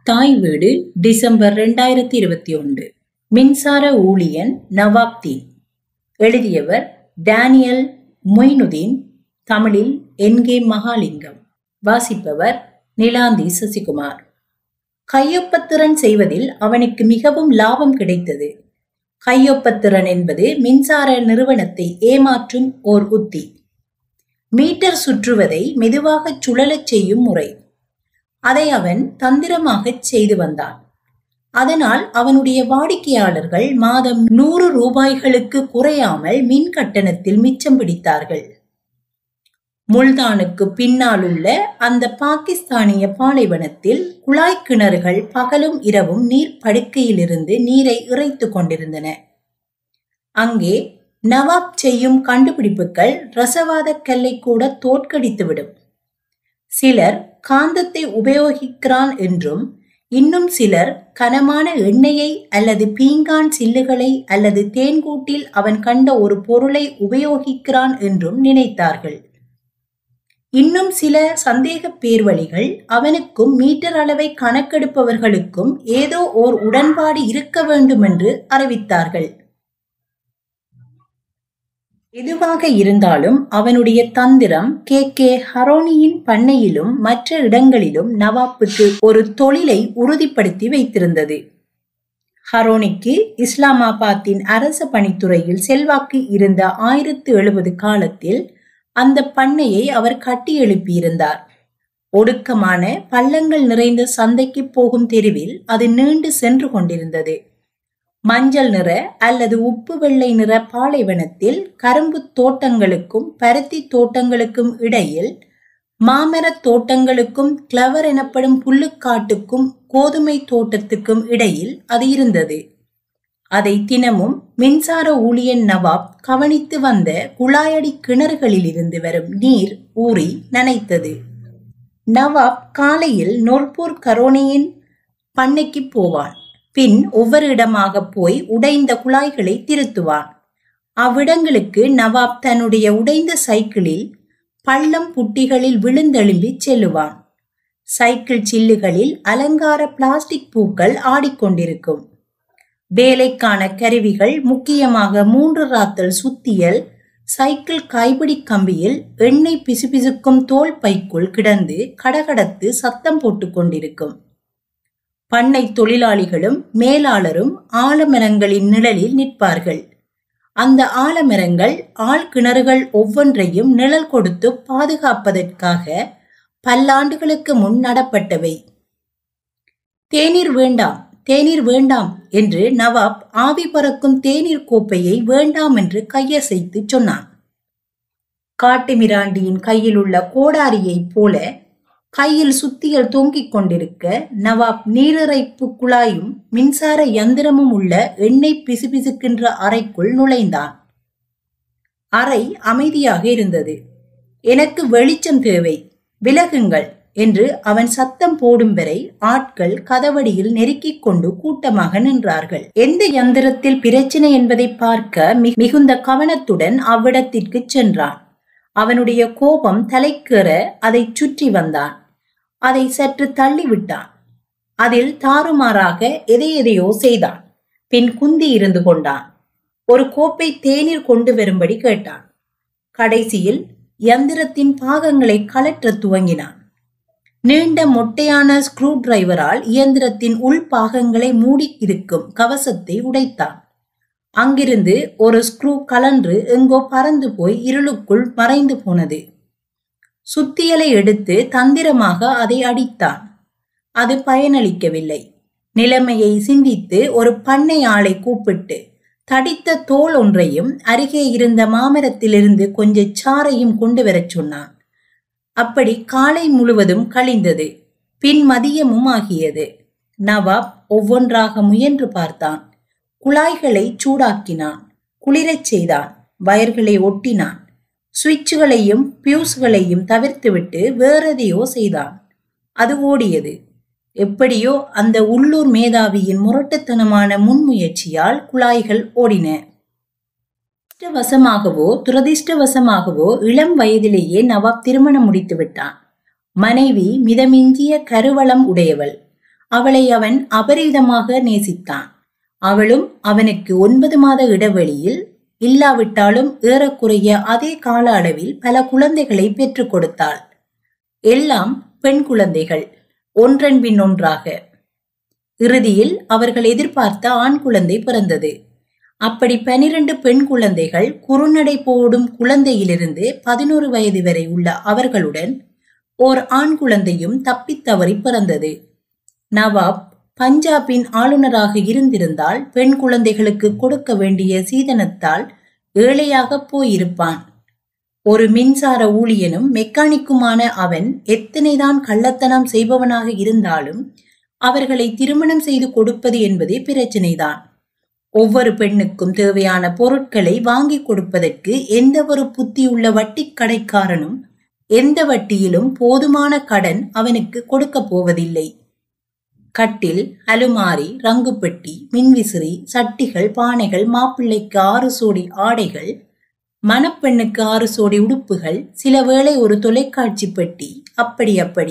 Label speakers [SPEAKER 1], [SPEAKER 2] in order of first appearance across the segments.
[SPEAKER 1] தாய் வீடு டிசம்பர் ரெண்டாயிரத்தி இருபத்தி ஒன்று மின்சார ஊழியன் நவாப்தீன் எழுதியவர் டேனியல் மொய்னுதீன் தமிழில் என்கே மகாலிங்கம் வாசிப்பவர் நிலாந்தி சசிகுமார் கையொப்பத்திறன் செய்வதில் அவனுக்கு மிகவும் லாபம் கிடைத்தது கையொப்பத்திறன் என்பது மின்சார நிறுவனத்தை ஏமாற்றும் ஓர் உத்தி மீட்டர் சுற்றுவதை மெதுவாகச் சுழலச் செய்யும் முறை அதை அவன் தந்திரமாகச் செய்து வந்தான் அதனால் அவனுடைய வாடிக்கையாளர்கள் மாதம் நூறு ரூபாய்களுக்கு குறையாமல் மின் கட்டணத்தில் மிச்சம் பிடித்தார்கள் முல்தானுக்கு பின்னாலுள்ள அந்த பாகிஸ்தானிய பாலைவனத்தில் குழாய் கிணறுகள் பகலும் இரவும் நீர் படுக்கையிலிருந்து நீரை இறைத்து கொண்டிருந்தன அங்கே நவாப் செய்யும் கண்டுபிடிப்புகள் ரசவாத கல்லை கூட தோற்கடித்துவிடும் சிலர் காந்தத்தை உபயோகிக்கிறான் என்றும் இன்னும் சிலர் கனமான எண்ணெயை அல்லது பீங்கான் சில்லுகளை அல்லது தேன்கூட்டில் அவன் கண்ட ஒரு பொருளை உபயோகிக்கிறான் என்றும் நினைத்தார்கள் இன்னும் சில சந்தேக பேர்வழிகள் அவனுக்கும் மீட்டர் அளவை கணக்கெடுப்பவர்களுக்கும் ஏதோ ஓர் உடன்பாடு இருக்க வேண்டும் என்று அறிவித்தார்கள் எதுவாக இருந்தாலும் அவனுடைய தந்திரம் கே கே ஹரோனியின் பண்ணையிலும் மற்ற இடங்களிலும் நவாப்புக்கு ஒரு தொழிலை உறுதிப்படுத்தி வைத்திருந்தது ஹரோனிக்கு இஸ்லாமாபாத்தின் அரச பணித்துறையில் செல்வாக்கு இருந்த ஆயிரத்து எழுபது காலத்தில் அந்த பண்ணையை அவர் கட்டி எழுப்பியிருந்தார் ஒடுக்கமான பள்ளங்கள் நிறைந்த சந்தைக்கு போகும் தெருவில் அது நீண்டு சென்று கொண்டிருந்தது மஞ்சள் நிற அல்லது உப்பு வெள்ளை நிற பாலைவனத்தில் கரும்பு தோட்டங்களுக்கும் பருத்தி தோட்டங்களுக்கும் இடையில் மாமரத் தோட்டங்களுக்கும் கிளவர் எனப்படும் புல்லுக்காட்டுக்கும் கோதுமை தோட்டத்துக்கும் இடையில் அது இருந்தது அதை தினமும் மின்சார ஊழியன் நவாப் கவனித்து வந்த குழாயடி கிணறுகளில் இருந்து வரும் நீர் ஊறி நனைத்தது நவாப் காலையில் நொர்பூர் கரோனியின் பண்ணைக்கு போவான் பின் ஒவ்வொரு இடமாக போய் உடைந்த குழாய்களை திருத்துவான் அவ்விடங்களுக்கு நவாப் தன்னுடைய உடைந்த சைக்கிளில் பள்ளம் புட்டிகளில் விழுந்தெழும்பி செல்லுவான் சைக்கிள் சில்லுகளில் அலங்கார பிளாஸ்டிக் பூக்கள் ஆடிக்கொண்டிருக்கும் வேலைக்கான கருவிகள் முக்கியமாக மூன்று ராத்தல் சுத்தியல் சைக்கிள் கைபிடி கம்பியில் எண்ணெய் பிசுபிசுக்கும் தோல் பைக்குள் கிடந்து கடகடத்து சத்தம் போட்டுக் கொண்டிருக்கும் பண்ணை தொழிலாளிகளும் மேலாளரும் ஆலமரங்களின் நிழலில் நிற்பார்கள் அந்த ஆலமரங்கள் ஆழ்கிணறுகள் ஒவ்வொன்றையும் நிழல் கொடுத்து பாதுகாப்பதற்காக பல்லாண்டுகளுக்கு முன் நடப்பட்டவை தேநீர் வேண்டாம் தேநீர் வேண்டாம் என்று நவாப் ஆவி பறக்கும் தேநீர் கோப்பையை வேண்டாம் என்று கையசைத்து சொன்னான் காட்டுமிராண்டியின் கையில் உள்ள கோடாரியைப் போல கையில் சுத்தியல் தொங்கிக் கொண்டிருக்க நவாப் நீரிறைப்பு குழாயும் மின்சார யந்திரமும் உள்ள எண்ணெய் பிசுபிசுக்கின்ற அறைக்குள் நுழைந்தான் அறை அமைதியாக இருந்தது எனக்கு வெளிச்சம் தேவை விலகுங்கள் என்று அவன் சத்தம் போடும் வரை ஆட்கள் கதவடியில் நெருக்கிக் கொண்டு கூட்டமாக நின்றார்கள் எந்த யந்திரத்தில் பிரச்சனை என்பதை பார்க்க மிகுந்த கவனத்துடன் அவ்விடத்திற்கு சென்றான் அவனுடைய கோபம் தலைக்கேற அதை சுற்றி வந்தான் அதை சற்று தள்ளிவிட்டான் அதில் தாறுமாறாக எதை எதையோ செய்தான் பின் குந்தி இருந்து கொண்டான் ஒரு கோப்பை தேநீர் கொண்டு வரும்படி கேட்டான் கடைசியில் யந்திரத்தின் பாகங்களை கலற்ற துவங்கினான் நீண்ட மொட்டையான ஸ்க்ரூ டிரைவரால் இயந்திரத்தின் உள் பாகங்களை மூடி இருக்கும் கவசத்தை உடைத்தான் அங்கிருந்து ஒரு ஸ்க்ரூ கலன்று எங்கோ பறந்து போய் இருளுக்குள் மறைந்து போனது சுத்தியலை எடுத்து தந்திரமாக அதை அடித்தான் அது பயனளிக்கவில்லை நிலைமையை சிந்தித்து ஒரு பண்ணை ஆளை கூப்பிட்டு தடித்த தோல் ஒன்றையும் அருகே இருந்த மாமரத்திலிருந்து கொஞ்ச சாறையும் கொண்டு வரச் சொன்னான் அப்படி காலை முழுவதும் கழிந்தது பின் மதியமும் ஆகியது நவாப் ஒவ்வொன்றாக முயன்று பார்த்தான் குழாய்களை சூடாக்கினான் குளிரச் செய்தான் வயர்களை ஒட்டினான் சுவிட்சுகளையும் பியூஸ்களையும் தவிர்த்துவிட்டு வேறெதையோ செய்தான் அது ஓடியது எப்படியோ அந்த உள்ளூர் மேதாவியின் முரட்டுத்தனமான முன்முயற்சியால் குழாய்கள் ஓடின அதிர்ஷ்டவசமாகவோ துரதிர்ஷ்டவசமாகவோ இளம் வயதிலேயே நவாப் திருமணம் முடித்து விட்டான் மனைவி மிதமிஞ்சிய கருவளம் உடையவள் அவளை அவன் அபரிதமாக நேசித்தான் அவளும் அவனுக்கு ஒன்பது மாத இடைவெளியில் இல்லாவிட்டாலும் ஏறக்குறைய அதே கால அளவில் பல குழந்தைகளை பெற்றுக் கொடுத்தாள் எல்லாம் பெண் குழந்தைகள் ஒன்றன் பின் ஒன்றாக இறுதியில் அவர்கள் எதிர்பார்த்த ஆண் குழந்தை பிறந்தது அப்படி பனிரெண்டு பெண் குழந்தைகள் குறுநடை போடும் குழந்தையிலிருந்து பதினோரு வயது வரை உள்ள அவர்களுடன் ஓர் ஆண் குழந்தையும் தப்பித்தவறி பிறந்தது நவாப் பஞ்சாபின் ஆளுநராக இருந்திருந்தால் பெண் குழந்தைகளுக்கு கொடுக்க வேண்டிய சீதனத்தால் ஏழையாக போயிருப்பான் ஒரு மின்சார ஊழியனும் மெக்கானிக்குமான அவன் எத்தனைதான் கள்ளத்தனம் செய்பவனாக இருந்தாலும் அவர்களை திருமணம் செய்து கொடுப்பது என்பதே பிரச்சனைதான் ஒவ்வொரு பெண்ணுக்கும் தேவையான பொருட்களை வாங்கி கொடுப்பதற்கு எந்த ஒரு புத்தியுள்ள வட்டி கடைக்காரனும் எந்த வட்டியிலும் போதுமான கடன் அவனுக்கு கொடுக்க போவதில்லை கட்டில் அலுமாரி ரங்குப்பெட்டி மின்விசிறி சட்டிகள் பானைகள் மாப்பிள்ளைக்கு ஆறு சோடி ஆடைகள் மணப்பெண்ணுக்கு ஆறு சோடி உடுப்புகள் சில வேளை ஒரு தொலைக்காட்சி பெட்டி அப்படி அப்படி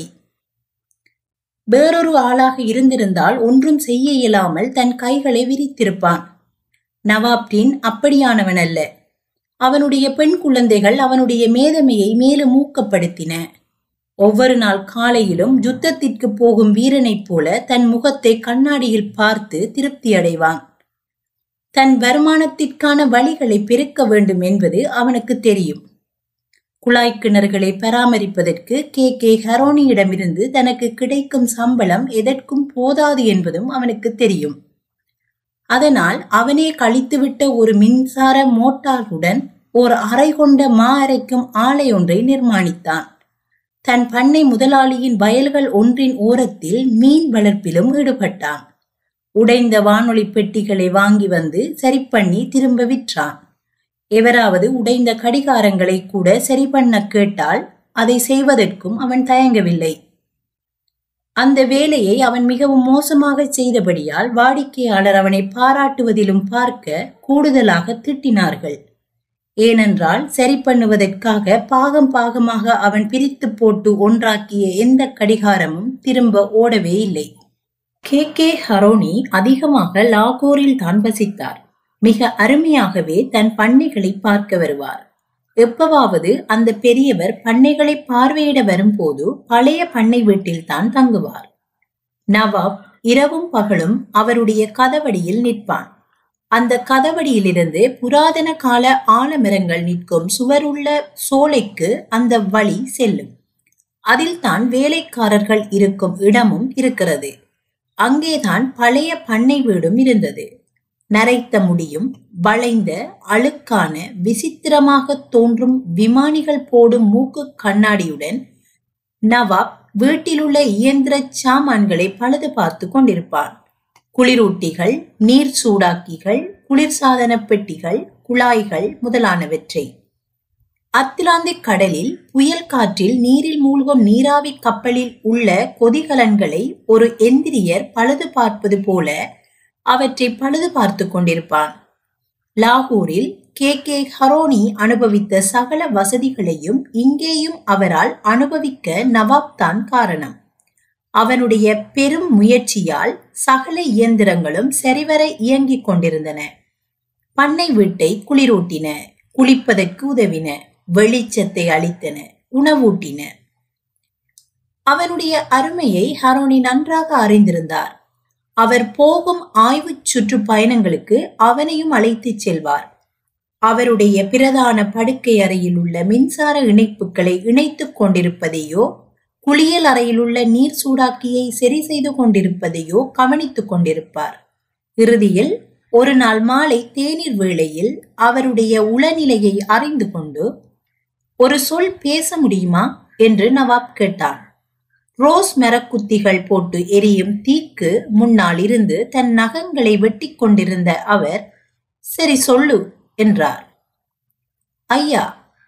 [SPEAKER 1] வேறொரு ஆளாக இருந்திருந்தால் ஒன்றும் செய்ய இயலாமல் தன் கைகளை விரித்திருப்பான் நவாப்தீன் அப்படியானவன் அல்ல அவனுடைய பெண் குழந்தைகள் அவனுடைய மேதமையை மேலும் ஊக்கப்படுத்தின ஒவ்வொரு நாள் காலையிலும் யுத்தத்திற்கு போகும் வீரனைப் போல தன் முகத்தை கண்ணாடியில் பார்த்து திருப்தி அடைவான் தன் வருமானத்திற்கான வழிகளை பெருக்க வேண்டும் என்பது அவனுக்கு தெரியும் குழாய் கிணறுகளை பராமரிப்பதற்கு கே கே ஹரோனியிடமிருந்து தனக்கு கிடைக்கும் சம்பளம் எதற்கும் போதாது என்பதும் அவனுக்கு தெரியும் அதனால் அவனே கழித்துவிட்ட ஒரு மின்சார மோட்டாருடன் ஒரு அறை கொண்ட மா அரைக்கும் ஆலை ஒன்றை நிர்மாணித்தான் தன் பண்ணை முதலாளியின் வயல்கள் ஒன்றின் ஓரத்தில் மீன் வளர்ப்பிலும் ஈடுபட்டான் உடைந்த வானொலி பெட்டிகளை வாங்கி வந்து சரி பண்ணி திரும்ப விற்றான் எவராவது உடைந்த கடிகாரங்களை கூட சரி பண்ண கேட்டால் அதை செய்வதற்கும் அவன் தயங்கவில்லை அந்த வேலையை அவன் மிகவும் மோசமாக செய்தபடியால் வாடிக்கையாளர் அவனை பாராட்டுவதிலும் பார்க்க கூடுதலாக திட்டினார்கள் ஏனென்றால் சரி பண்ணுவதற்காக பாகம் பாகமாக அவன் பிரித்து போட்டு ஒன்றாக்கிய எந்த கடிகாரமும் திரும்ப ஓடவே இல்லை கே கே ஹரோனி அதிகமாக லாகூரில் தான் வசித்தார் மிக அருமையாகவே தன் பண்ணைகளை பார்க்க வருவார் எப்பவாவது அந்த பெரியவர் பண்ணைகளை பார்வையிட வரும்போது பழைய பண்ணை வீட்டில் தான் தங்குவார் நவாப் இரவும் பகலும் அவருடைய கதவடியில் நிற்பான் அந்த கதவடியிலிருந்து புராதன கால ஆலமரங்கள் நிற்கும் சுவருள்ள சோலைக்கு அந்த வழி செல்லும் அதில் தான் வேலைக்காரர்கள் இருக்கும் இடமும் இருக்கிறது அங்கேதான் பழைய பண்ணை வீடும் இருந்தது நரைத்த முடியும் வளைந்த அழுக்கான விசித்திரமாக தோன்றும் விமானிகள் போடும் மூக்கு கண்ணாடியுடன் நவாப் வீட்டிலுள்ள இயந்திர சாமான்களை பழுது பார்த்து கொண்டிருப்பான் குளிரூட்டிகள் நீர் சூடாக்கிகள் குளிர்சாதன பெட்டிகள் குழாய்கள் முதலானவற்றை அத்திலாந்திக் கடலில் புயல் காற்றில் நீரில் மூழ்கும் நீராவி கப்பலில் உள்ள கொதிகலன்களை ஒரு எந்திரியர் பழுது பார்ப்பது போல அவற்றை பழுது பார்த்து கொண்டிருப்பான் லாகூரில் கே கே ஹரோனி அனுபவித்த சகல வசதிகளையும் இங்கேயும் அவரால் அனுபவிக்க நவாப் தான் காரணம் அவனுடைய பெரும் முயற்சியால் சகல இயந்திரங்களும் சரிவர இயங்கிக் கொண்டிருந்தன பண்ணை வீட்டை குளிரூட்டின குளிப்பதற்கு உதவின வெளிச்சத்தை அளித்தன உணவூட்டின அவனுடைய அருமையை ஹரோனி நன்றாக அறிந்திருந்தார் அவர் போகும் ஆய்வு சுற்றுப்பயணங்களுக்கு அவனையும் அழைத்துச் செல்வார் அவருடைய பிரதான படுக்கை அறையில் உள்ள மின்சார இணைப்புகளை இணைத்துக் கொண்டிருப்பதையோ குளியல் அறையில் உள்ள நீர் சூடாக்கியை சரி செய்து கொண்டிருப்பதையோ கவனித்துக் கொண்டிருப்பார் இறுதியில் ஒரு நாள் மாலை தேநீர் வேளையில் அவருடைய உளநிலையை அறிந்து கொண்டு ஒரு சொல் பேச முடியுமா என்று நவாப் கேட்டான் ரோஸ் மரக்குத்திகள் போட்டு எரியும் தீக்கு முன்னால் இருந்து தன் நகங்களை வெட்டி கொண்டிருந்த அவர் சரி சொல்லு என்றார் ஐயா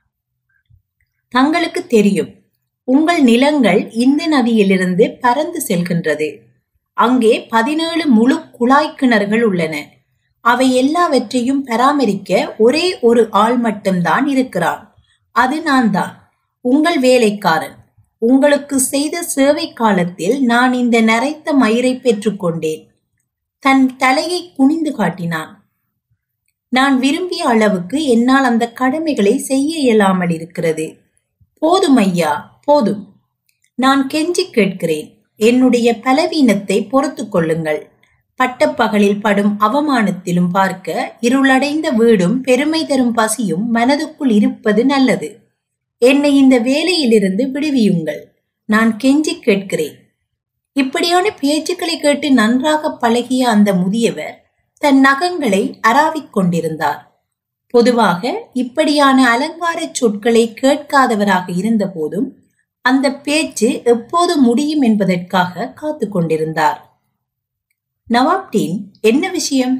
[SPEAKER 1] தங்களுக்கு தெரியும் உங்கள் நிலங்கள் இந்த நதியிலிருந்து பறந்து செல்கின்றது அங்கே பதினேழு முழு குழாய் கிணறுகள் உள்ளன அவை எல்லாவற்றையும் பராமரிக்க ஒரே ஒரு ஆள் மட்டும்தான் இருக்கிறான் அது நான் தான் உங்கள் வேலைக்காரன் உங்களுக்கு செய்த சேவை காலத்தில் நான் இந்த நரைத்த மயிரை பெற்றுக்கொண்டேன் தன் தலையை குனிந்து காட்டினான் நான் விரும்பிய அளவுக்கு என்னால் அந்த கடமைகளை செய்ய இயலாமல் இருக்கிறது போதும் ஐயா போதும் நான் கெஞ்சி கேட்கிறேன் என்னுடைய பலவீனத்தை பொறுத்து கொள்ளுங்கள் பட்டப்பகலில் படும் அவமானத்திலும் பார்க்க இருளடைந்த வீடும் பெருமை தரும் பசியும் மனதுக்குள் இருப்பது நல்லது என்னை இந்த வேலையிலிருந்து விடுவியுங்கள் நான் கெஞ்சி கேட்கிறேன் இப்படியான பேச்சுக்களை கேட்டு நன்றாக பழகிய அந்த முதியவர் தன் நகங்களை அராவிக் கொண்டிருந்தார் பொதுவாக இப்படியான அலங்கார சொற்களை கேட்காதவராக இருந்த போதும் அந்த பேச்சு எப்போது முடியும் என்பதற்காக காத்து கொண்டிருந்தார் நவாப்டீன் என்ன விஷயம்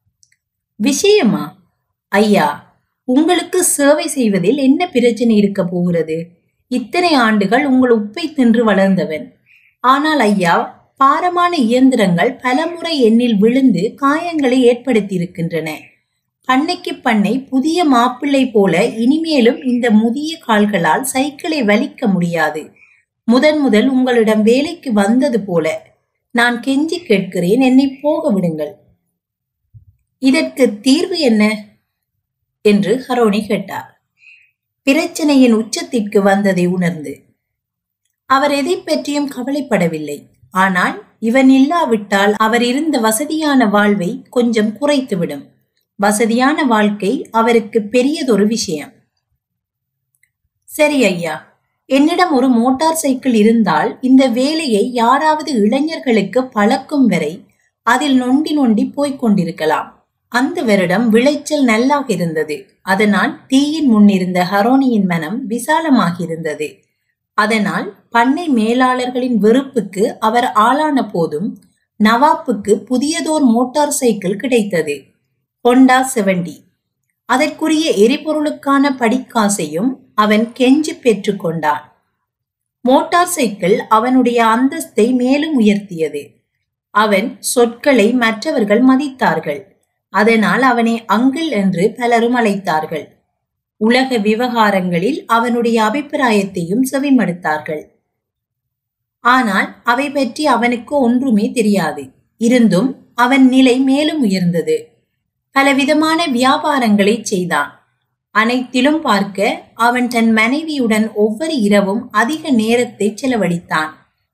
[SPEAKER 1] விஷயமா ஐயா உங்களுக்கு சேவை செய்வதில் என்ன பிரச்சனை இருக்க போகிறது இத்தனை ஆண்டுகள் உங்கள் உப்பை தின்று வளர்ந்தவன் ஆனால் ஐயா பாரமான இயந்திரங்கள் பலமுறை எண்ணில் விழுந்து காயங்களை ஏற்படுத்தியிருக்கின்றன பண்ணைக்கு பண்ணை புதிய மாப்பிள்ளை போல இனிமேலும் இந்த முதிய கால்களால் சைக்கிளை வலிக்க முடியாது முதன் முதல் உங்களிடம் வேலைக்கு வந்தது போல நான் கெஞ்சி கேட்கிறேன் என்னை போக விடுங்கள் இதற்கு தீர்வு என்ன என்று ஹரோனி கேட்டார் பிரச்சனையின் உச்சத்திற்கு வந்ததை உணர்ந்து அவர் எதை பற்றியும் கவலைப்படவில்லை ஆனால் இவன் இல்லாவிட்டால் அவர் இருந்த வசதியான வாழ்வை கொஞ்சம் குறைத்துவிடும் வசதியான வாழ்க்கை அவருக்கு பெரியதொரு விஷயம் சரி ஐயா என்னிடம் ஒரு மோட்டார் சைக்கிள் இருந்தால் இந்த வேலையை யாராவது இளைஞர்களுக்கு பழக்கும் வரை அதில் நொண்டி நொண்டி போய்க் கொண்டிருக்கலாம் அந்த வருடம் விளைச்சல் நல்லாக இருந்தது அதனால் தீயின் முன்னிருந்த ஹரோனியின் மனம் விசாலமாகியிருந்தது அதனால் பண்ணை மேலாளர்களின் வெறுப்புக்கு அவர் ஆளான போதும் நவாப்புக்கு புதியதோர் மோட்டார் சைக்கிள் கிடைத்தது ஹொண்டா செவன்டி அதற்குரிய எரிபொருளுக்கான படிக்காசையும் அவன் கெஞ்சி பெற்றுக்கொண்டான் மோட்டார் சைக்கிள் அவனுடைய அந்தஸ்தை மேலும் உயர்த்தியது அவன் சொற்களை மற்றவர்கள் மதித்தார்கள் அதனால் அவனை அங்கிள் என்று பலரும் அழைத்தார்கள் உலக விவகாரங்களில் அவனுடைய அபிப்பிராயத்தையும் செவிமடுத்தார்கள் ஆனால் அவை பற்றி அவனுக்கு ஒன்றுமே தெரியாது இருந்தும் அவன் நிலை மேலும் உயர்ந்தது பலவிதமான வியாபாரங்களை செய்தான் அனைத்திலும் பார்க்க அவன் தன் மனைவியுடன் ஒவ்வொரு இரவும் அதிக நேரத்தை செலவழித்தான்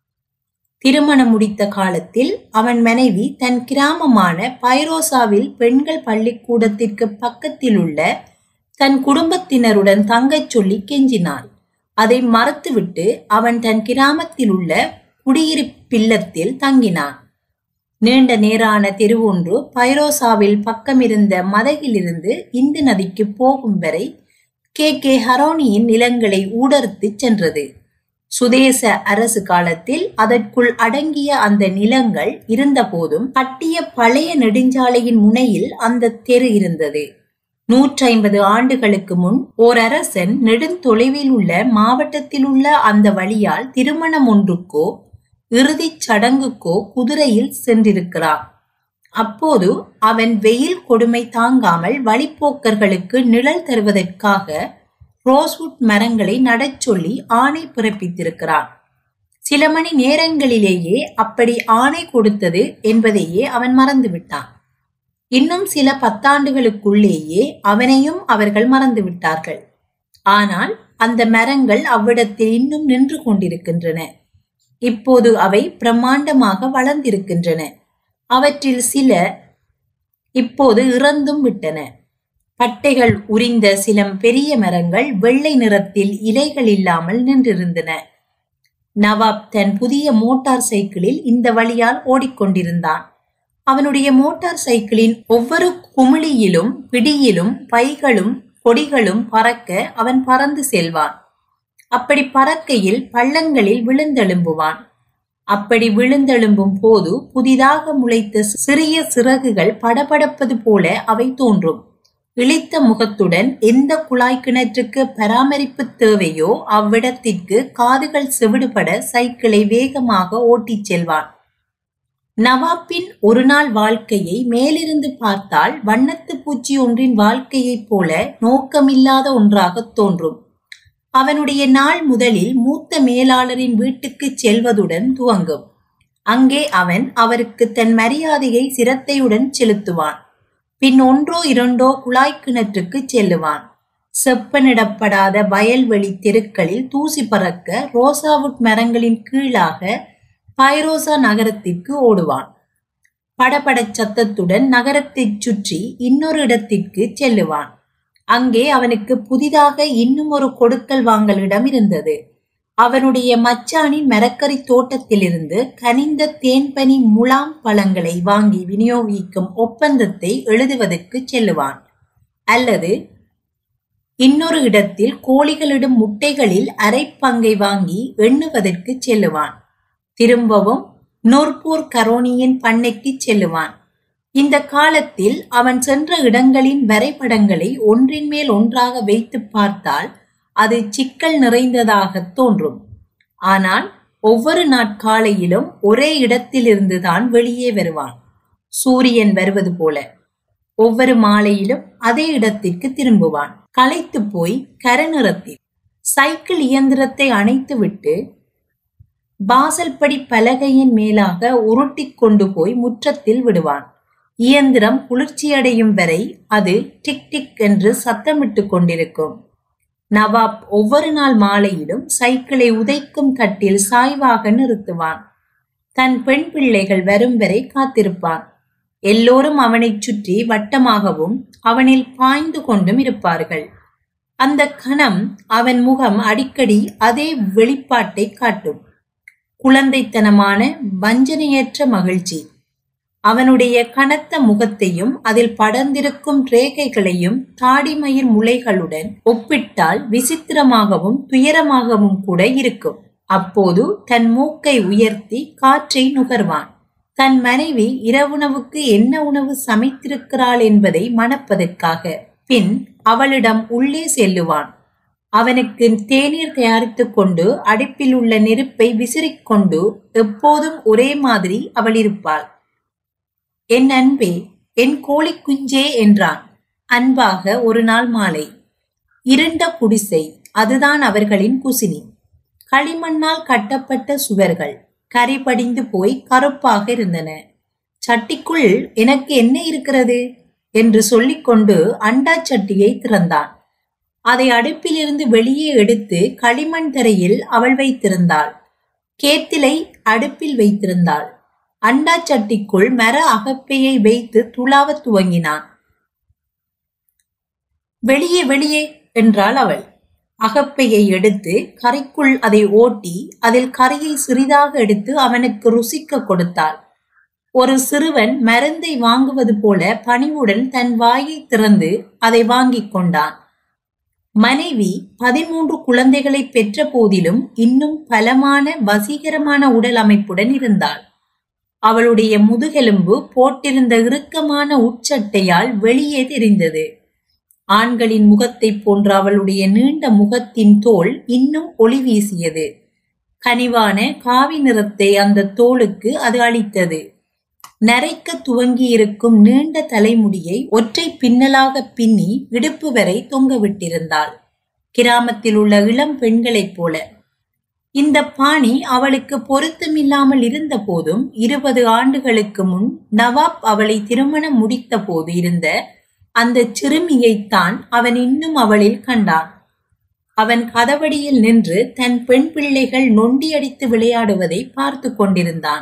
[SPEAKER 1] திருமணம் முடித்த காலத்தில் அவன் மனைவி தன் கிராமமான பைரோசாவில் பெண்கள் பள்ளிக்கூடத்திற்கு பக்கத்தில் உள்ள தன் குடும்பத்தினருடன் தங்கச் சொல்லி கெஞ்சினாள் அதை மறுத்துவிட்டு அவன் தன் கிராமத்தில் உள்ள குடியிருப்பில்லத்தில் தங்கினான் நீண்ட நேரான தெருவொன்று பைரோசாவில் பக்கமிருந்த மதகிலிருந்து இந்து நதிக்கு போகும் வரை கே கே ஹரோனியின் நிலங்களை ஊடறுத்துச் சென்றது சுதேச அரசு காலத்தில் அதற்குள் அடங்கிய அந்த நிலங்கள் இருந்தபோதும் கட்டிய பழைய நெடுஞ்சாலையின் முனையில் அந்த தெரு இருந்தது நூற்றி ஐம்பது ஆண்டுகளுக்கு முன் ஓர் அரசன் நெடுந்தொலைவில் உள்ள மாவட்டத்தில் உள்ள அந்த வழியால் திருமணம் ஒன்றுக்கோ இறுதிச் சடங்குக்கோ குதிரையில் சென்றிருக்கிறான் அப்போது அவன் வெயில் கொடுமை தாங்காமல் வழிப்போக்கர்களுக்கு நிழல் தருவதற்காக ரோஸ்வுட் மரங்களை நடச் சொல்லி ஆணை பிறப்பித்திருக்கிறான் சில மணி நேரங்களிலேயே அப்படி ஆணை கொடுத்தது என்பதையே அவன் மறந்துவிட்டான் இன்னும் சில பத்தாண்டுகளுக்குள்ளேயே அவனையும் அவர்கள் மறந்துவிட்டார்கள் ஆனால் அந்த மரங்கள் அவ்விடத்தில் இன்னும் நின்று கொண்டிருக்கின்றன இப்போது அவை பிரம்மாண்டமாக வளர்ந்திருக்கின்றன அவற்றில் சில இப்போது இறந்தும் விட்டன பட்டைகள் உரிந்த சில பெரிய மரங்கள் வெள்ளை நிறத்தில் இலைகள் இல்லாமல் நின்றிருந்தன நவாப் தன் புதிய மோட்டார் சைக்கிளில் இந்த வழியால் ஓடிக்கொண்டிருந்தான் அவனுடைய மோட்டார் சைக்கிளின் ஒவ்வொரு குமிழியிலும் பிடியிலும் பைகளும் கொடிகளும் பறக்க அவன் பறந்து செல்வான் அப்படி பறக்கையில் பள்ளங்களில் விழுந்தெழும்புவான் அப்படி விழுந்தெழும்பும் போது புதிதாக முளைத்த சிறிய சிறகுகள் படபடப்பது போல அவை தோன்றும் இழித்த முகத்துடன் எந்த குழாய் கிணற்றுக்கு பராமரிப்பு தேவையோ அவ்விடத்திற்கு காதுகள் செவிடுபட சைக்கிளை வேகமாக ஓட்டிச் செல்வான் நவாப்பின் ஒரு நாள் வாழ்க்கையை மேலிருந்து பார்த்தால் வண்ணத்து பூச்சி ஒன்றின் வாழ்க்கையைப் போல நோக்கமில்லாத ஒன்றாக தோன்றும் அவனுடைய நாள் முதலில் மூத்த மேலாளரின் வீட்டுக்கு செல்வதுடன் துவங்கும் அங்கே அவன் அவருக்கு தன் மரியாதையை சிரத்தையுடன் செலுத்துவான் பின் ஒன்றோ இரண்டோ குழாய் கிணற்றுக்கு செல்லுவான் செப்பனிடப்படாத வயல்வெளி தெருக்களில் தூசி பறக்க ரோசாவுட் மரங்களின் கீழாக பைரோசா நகரத்திற்கு ஓடுவான் படபடச் சத்தத்துடன் நகரத்தைச் சுற்றி இன்னொரு இடத்திற்கு செல்லுவான் அங்கே அவனுக்கு புதிதாக இன்னும் ஒரு கொடுக்கல் வாங்கல் இடம் இருந்தது அவனுடைய மச்சானின் மரக்கறி தோட்டத்திலிருந்து கனிந்த தேன்பனி முலாம் பழங்களை வாங்கி விநியோகிக்கும் ஒப்பந்தத்தை எழுதுவதற்கு செல்லுவான் அல்லது இன்னொரு இடத்தில் கோழிகளிடும் முட்டைகளில் அரை பங்கை வாங்கி எண்ணுவதற்கு செல்லுவான் திரும்பவும் நூர்பூர் கரோனியின் பண்ணைக்கு செல்லுவான் இந்த காலத்தில் அவன் சென்ற இடங்களின் வரைபடங்களை ஒன்றின் மேல் ஒன்றாக வைத்து பார்த்தால் அது சிக்கல் நிறைந்ததாக தோன்றும் ஆனால் ஒவ்வொரு நாட்காலையிலும் ஒரே இடத்திலிருந்துதான் வெளியே வருவான் சூரியன் வருவது போல ஒவ்வொரு மாலையிலும் அதே இடத்திற்கு திரும்புவான் களைத்து போய் கரநிறத்தில் சைக்கிள் இயந்திரத்தை அணைத்துவிட்டு வாசல்படி பலகையின் மேலாக உருட்டிக் கொண்டு போய் முற்றத்தில் விடுவான் இயந்திரம் குளிர்ச்சியடையும் வரை அது டிக் டிக் என்று சத்தமிட்டு கொண்டிருக்கும் நவாப் ஒவ்வொரு நாள் மாலையிலும் சைக்கிளை உதைக்கும் கட்டில் சாய்வாக நிறுத்துவான் தன் பெண் பிள்ளைகள் வரும் வரை காத்திருப்பான் எல்லோரும் அவனைச் சுற்றி வட்டமாகவும் அவனில் பாய்ந்து கொண்டும் இருப்பார்கள் அந்த கணம் அவன் முகம் அடிக்கடி அதே வெளிப்பாட்டை காட்டும் குழந்தைத்தனமான வஞ்சனையற்ற மகிழ்ச்சி அவனுடைய கனத்த முகத்தையும் அதில் படர்ந்திருக்கும் ரேகைகளையும் தாடிமயிர் முளைகளுடன் ஒப்பிட்டால் விசித்திரமாகவும் துயரமாகவும் கூட இருக்கும் அப்போது தன் மூக்கை உயர்த்தி காற்றை நுகர்வான் தன் மனைவி இரவுணவுக்கு என்ன உணவு சமைத்திருக்கிறாள் என்பதை மணப்பதற்காக பின் அவளிடம் உள்ளே செல்லுவான் அவனுக்கு தேநீர் தயாரித்துக் கொண்டு அடுப்பில் உள்ள நெருப்பை விசிறிக்கொண்டு எப்போதும் ஒரே மாதிரி அவள் இருப்பாள் என் அன்பே என் கோழி குஞ்சே என்றான் அன்பாக ஒரு நாள் மாலை இருண்ட குடிசை அதுதான் அவர்களின் குசினி களிமண்ணால் கட்டப்பட்ட சுவர்கள் கரை படிந்து போய் கருப்பாக இருந்தன சட்டிக்குள் எனக்கு என்ன இருக்கிறது என்று சொல்லிக்கொண்டு அண்டா சட்டியை திறந்தான் அதை அடுப்பிலிருந்து வெளியே எடுத்து களிமண் தரையில் அவள் வைத்திருந்தாள் கேத்திலை அடுப்பில் வைத்திருந்தாள் அண்டா சட்டிக்குள் மர அகப்பையை வைத்து துளாவத் துவங்கினான் வெளியே வெளியே என்றாள் அவள் அகப்பையை எடுத்து கரைக்குள் அதை ஓட்டி அதில் கரையை சிறிதாக எடுத்து அவனுக்கு ருசிக்க கொடுத்தாள் ஒரு சிறுவன் மருந்தை வாங்குவது போல பணிவுடன் தன் வாயை திறந்து அதை வாங்கிக் கொண்டான் மனைவி பதிமூன்று குழந்தைகளை பெற்ற போதிலும் இன்னும் பலமான வசீகரமான உடல் அமைப்புடன் இருந்தாள் அவளுடைய முதுகெலும்பு போட்டிருந்த இறுக்கமான உட்சட்டையால் வெளியே தெரிந்தது ஆண்களின் முகத்தைப் போன்ற அவளுடைய நீண்ட முகத்தின் தோல் இன்னும் ஒளி வீசியது கனிவான காவி நிறத்தை அந்த தோலுக்கு அது அளித்தது நரைக்க துவங்கியிருக்கும் நீண்ட தலைமுடியை ஒற்றை பின்னலாக பின்னி இடுப்பு வரை தொங்கவிட்டிருந்தாள் கிராமத்தில் உள்ள இளம் பெண்களைப் போல இந்த பாணி அவளுக்கு பொருத்தமில்லாமல் இருந்த போதும் இருபது ஆண்டுகளுக்கு முன் நவாப் அவளை திருமணம் முடித்த போது இருந்த அந்த சிறுமியைத்தான் அவன் இன்னும் அவளில் கண்டான் அவன் கதவடியில் நின்று தன் பெண் பிள்ளைகள் நொண்டியடித்து விளையாடுவதை பார்த்து கொண்டிருந்தான்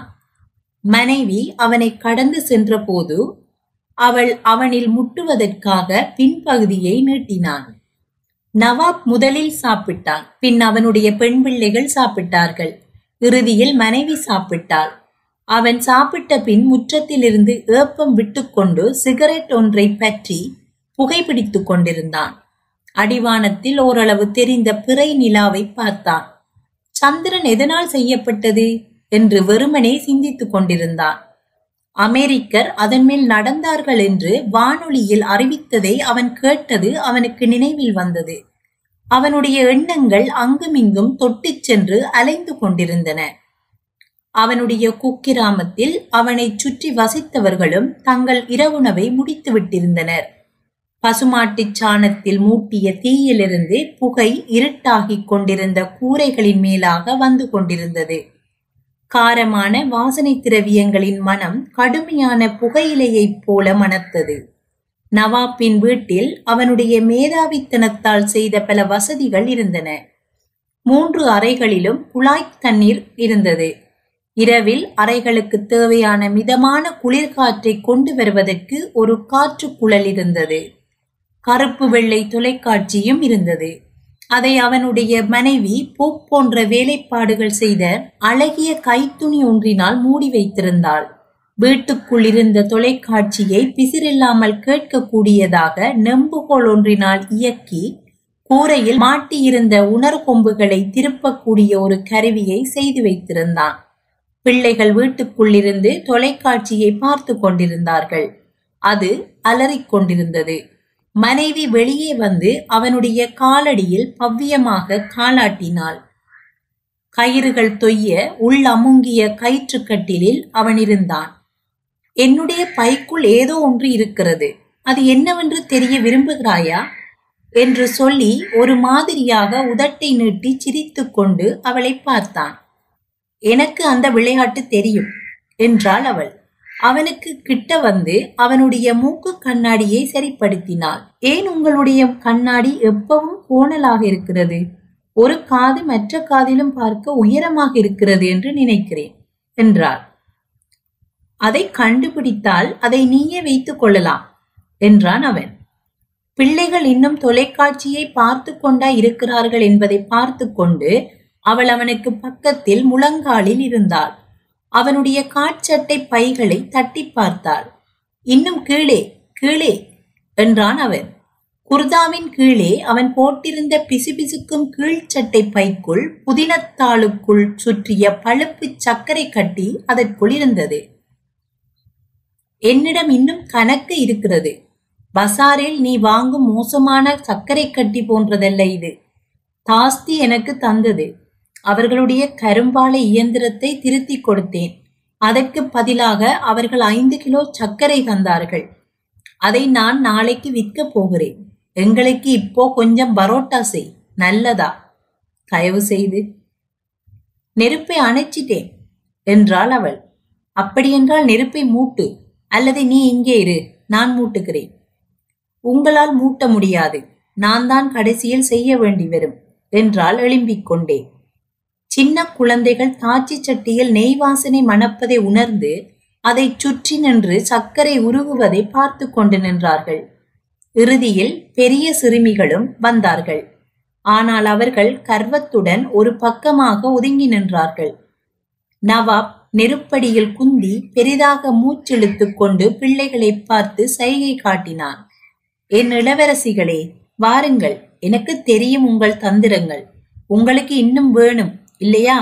[SPEAKER 1] மனைவி அவனை கடந்து சென்றபோது அவள் அவனில் முட்டுவதற்காக பின்பகுதியை நீட்டினான் நவாப் முதலில் சாப்பிட்டான் பின் அவனுடைய பெண் பிள்ளைகள் சாப்பிட்டார்கள் இறுதியில் மனைவி சாப்பிட்டாள் அவன் சாப்பிட்ட பின் முற்றத்திலிருந்து ஏப்பம் விட்டுக்கொண்டு சிகரெட் ஒன்றை பற்றி புகைப்பிடித்துக் கொண்டிருந்தான் அடிவானத்தில் ஓரளவு தெரிந்த பிறை நிலாவை பார்த்தான் சந்திரன் எதனால் செய்யப்பட்டது என்று வெறுமனே சிந்தித்துக் கொண்டிருந்தான் அமெரிக்கர் அதன் மேல் நடந்தார்கள் என்று வானொலியில் அறிவித்ததை அவன் கேட்டது அவனுக்கு நினைவில் வந்தது அவனுடைய எண்ணங்கள் அங்குமிங்கும் தொட்டிச் சென்று அலைந்து கொண்டிருந்தன அவனுடைய குக்கிராமத்தில் அவனைச் சுற்றி வசித்தவர்களும் தங்கள் இரவுணவை முடித்து விட்டிருந்தனர் பசுமாட்டுச் சாணத்தில் மூட்டிய தீயிலிருந்து புகை இருட்டாகிக் கொண்டிருந்த கூரைகளின் மேலாக வந்து கொண்டிருந்தது காரமான வாசனை திரவியங்களின் மனம் கடுமையான புகையிலையைப் போல மணத்தது நவாப்பின் வீட்டில் அவனுடைய மேதாவித்தனத்தால் செய்த பல வசதிகள் இருந்தன மூன்று அறைகளிலும் குழாய் தண்ணீர் இருந்தது இரவில் அறைகளுக்கு தேவையான மிதமான குளிர்காற்றை கொண்டு வருவதற்கு ஒரு காற்று குழல் இருந்தது கருப்பு வெள்ளை தொலைக்காட்சியும் இருந்தது அதை அவனுடைய மனைவி பூப் போன்ற வேலைப்பாடுகள் செய்த அழகிய கைத்துணி ஒன்றினால் மூடி வைத்திருந்தாள் வீட்டுக்குள் இருந்த தொலைக்காட்சியை பிசிறில்லாமல் கேட்கக்கூடியதாக நெம்புகோல் ஒன்றினால் இயக்கி கூரையில் மாட்டியிருந்த உணர்கொம்புகளை திருப்பக்கூடிய ஒரு கருவியை செய்து வைத்திருந்தான் பிள்ளைகள் வீட்டுக்குள்ளிருந்து தொலைக்காட்சியை பார்த்து கொண்டிருந்தார்கள் அது அலறிக் கொண்டிருந்தது மனைவி வெளியே வந்து அவனுடைய காலடியில் பவ்யமாக காலாட்டினாள் கயிறுகள் தொய்ய உள் அமுங்கிய கயிற்றுக்கட்டிலில் அவன் இருந்தான் என்னுடைய பைக்குள் ஏதோ ஒன்று இருக்கிறது அது என்னவென்று தெரிய விரும்புகிறாயா என்று சொல்லி ஒரு மாதிரியாக உதட்டை நீட்டி சிரித்துக்கொண்டு அவளை பார்த்தான் எனக்கு அந்த விளையாட்டு தெரியும் என்றாள் அவள் அவனுக்கு கிட்ட வந்து அவனுடைய மூக்கு கண்ணாடியை சரிப்படுத்தினாள் ஏன் உங்களுடைய கண்ணாடி எப்பவும் கோணலாக இருக்கிறது ஒரு காது மற்ற காதிலும் பார்க்க உயரமாக இருக்கிறது என்று நினைக்கிறேன் என்றாள் அதை கண்டுபிடித்தால் அதை நீயே வைத்துக் கொள்ளலாம் என்றான் அவன் பிள்ளைகள் இன்னும் தொலைக்காட்சியை பார்த்து கொண்டா இருக்கிறார்கள் என்பதை பார்த்து கொண்டு அவள் அவனுக்கு பக்கத்தில் முழங்காலில் இருந்தாள் அவனுடைய காட்சட்டை பைகளை தட்டி பார்த்தாள் இன்னும் கீழே கீழே என்றான் அவன் குர்தாவின் கீழே அவன் போட்டிருந்த பிசுபிசுக்கும் கீழ்ச்சட்டை பைக்குள் புதினத்தாளுக்குள் சுற்றிய பழுப்பு சர்க்கரை கட்டி அதற்குள் இருந்தது என்னிடம் இன்னும் கணக்கு இருக்கிறது பசாரில் நீ வாங்கும் மோசமான சர்க்கரை கட்டி போன்றதல்ல இது தாஸ்தி எனக்கு தந்தது அவர்களுடைய கரும்பாலை இயந்திரத்தை திருத்திக் கொடுத்தேன் அதற்கு பதிலாக அவர்கள் ஐந்து கிலோ சர்க்கரை தந்தார்கள் அதை நான் நாளைக்கு விற்கப் போகிறேன் எங்களுக்கு இப்போ கொஞ்சம் பரோட்டா செய் நல்லதா தயவு செய்து நெருப்பை அணைச்சிட்டேன் என்றாள் அவள் அப்படியென்றால் நெருப்பை மூட்டு அல்லது நீ இங்கே இரு நான் மூட்டுகிறேன் உங்களால் மூட்ட முடியாது நான் தான் கடைசியில் செய்ய வேண்டி வரும் என்றால் எழும்பிக் கொண்டே சின்ன குழந்தைகள் தாச்சி சட்டியில் நெய் வாசனை மணப்பதை உணர்ந்து அதைச் சுற்றி நின்று சர்க்கரை உருகுவதை பார்த்து கொண்டு நின்றார்கள் இறுதியில் பெரிய சிறுமிகளும் வந்தார்கள் ஆனால் அவர்கள் கர்வத்துடன் ஒரு பக்கமாக ஒதுங்கி நின்றார்கள் நவாப் நெருப்படியில் குந்தி பெரிதாக மூச்செழுத்துக் கொண்டு பிள்ளைகளை பார்த்து சைகை காட்டினான் என் இளவரசிகளே வாருங்கள் எனக்கு தெரியும் உங்கள் தந்திரங்கள் உங்களுக்கு இன்னும் வேணும் இல்லையா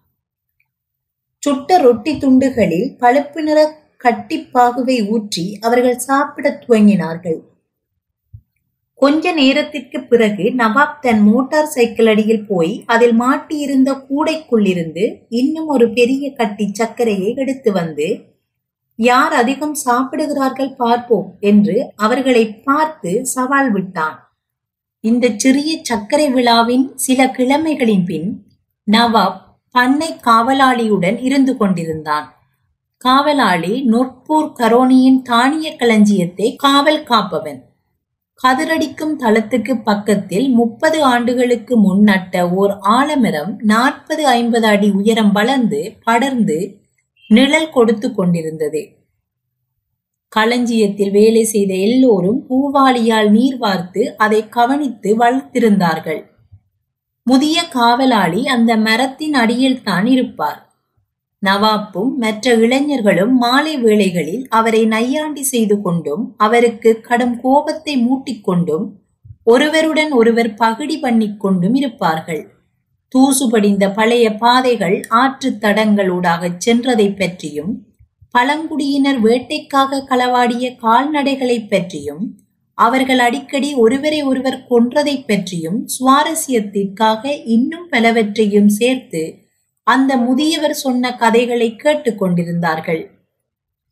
[SPEAKER 1] சுட்ட ரொட்டி துண்டுகளில் பழுப்பு நிற கட்டிப்பாகுவை ஊற்றி அவர்கள் சாப்பிடத் துவங்கினார்கள் கொஞ்ச நேரத்திற்கு பிறகு நவாப் தன் மோட்டார் சைக்கிள் அடியில் போய் அதில் மாட்டியிருந்த கூடைக்குள்ளிருந்து இன்னும் ஒரு பெரிய கட்டி சர்க்கரையை எடுத்து வந்து யார் அதிகம் சாப்பிடுகிறார்கள் பார்ப்போம் என்று அவர்களை பார்த்து சவால் விட்டான் இந்த சிறிய சர்க்கரை விழாவின் சில கிழமைகளின் பின் நவாப் பண்ணை காவலாளியுடன் இருந்து கொண்டிருந்தான் காவலாளி நொற்பூர் கரோனியின் தானிய களஞ்சியத்தை காவல் காப்பவன் கதிரடிக்கும் தளத்துக்கு பக்கத்தில் முப்பது ஆண்டுகளுக்கு முன் நட்ட ஓர் ஆலமரம் நாற்பது ஐம்பது அடி உயரம் வளர்ந்து படர்ந்து நிழல் கொடுத்து கொண்டிருந்தது களஞ்சியத்தில் வேலை செய்த எல்லோரும் பூவாளியால் நீர் வார்த்து அதை கவனித்து வளர்த்திருந்தார்கள் முதிய காவலாளி அந்த மரத்தின் அடியில் தான் இருப்பார் நவாப்பும் மற்ற இளைஞர்களும் மாலை வேளைகளில் அவரை நையாண்டி செய்து கொண்டும் அவருக்கு கடும் கோபத்தை மூட்டிக்கொண்டும் ஒருவருடன் ஒருவர் பகுடி பண்ணிக் கொண்டும் இருப்பார்கள் தூசு படிந்த பழைய பாதைகள் ஆற்று தடங்களூடாகச் சென்றதை பற்றியும் பழங்குடியினர் வேட்டைக்காக களவாடிய கால்நடைகளைப் பற்றியும் அவர்கள் அடிக்கடி ஒருவரை ஒருவர் கொன்றதைப் பற்றியும் சுவாரஸ்யத்திற்காக இன்னும் பலவற்றையும் சேர்த்து அந்த முதியவர் சொன்ன கதைகளை கேட்டுக்கொண்டிருந்தார்கள்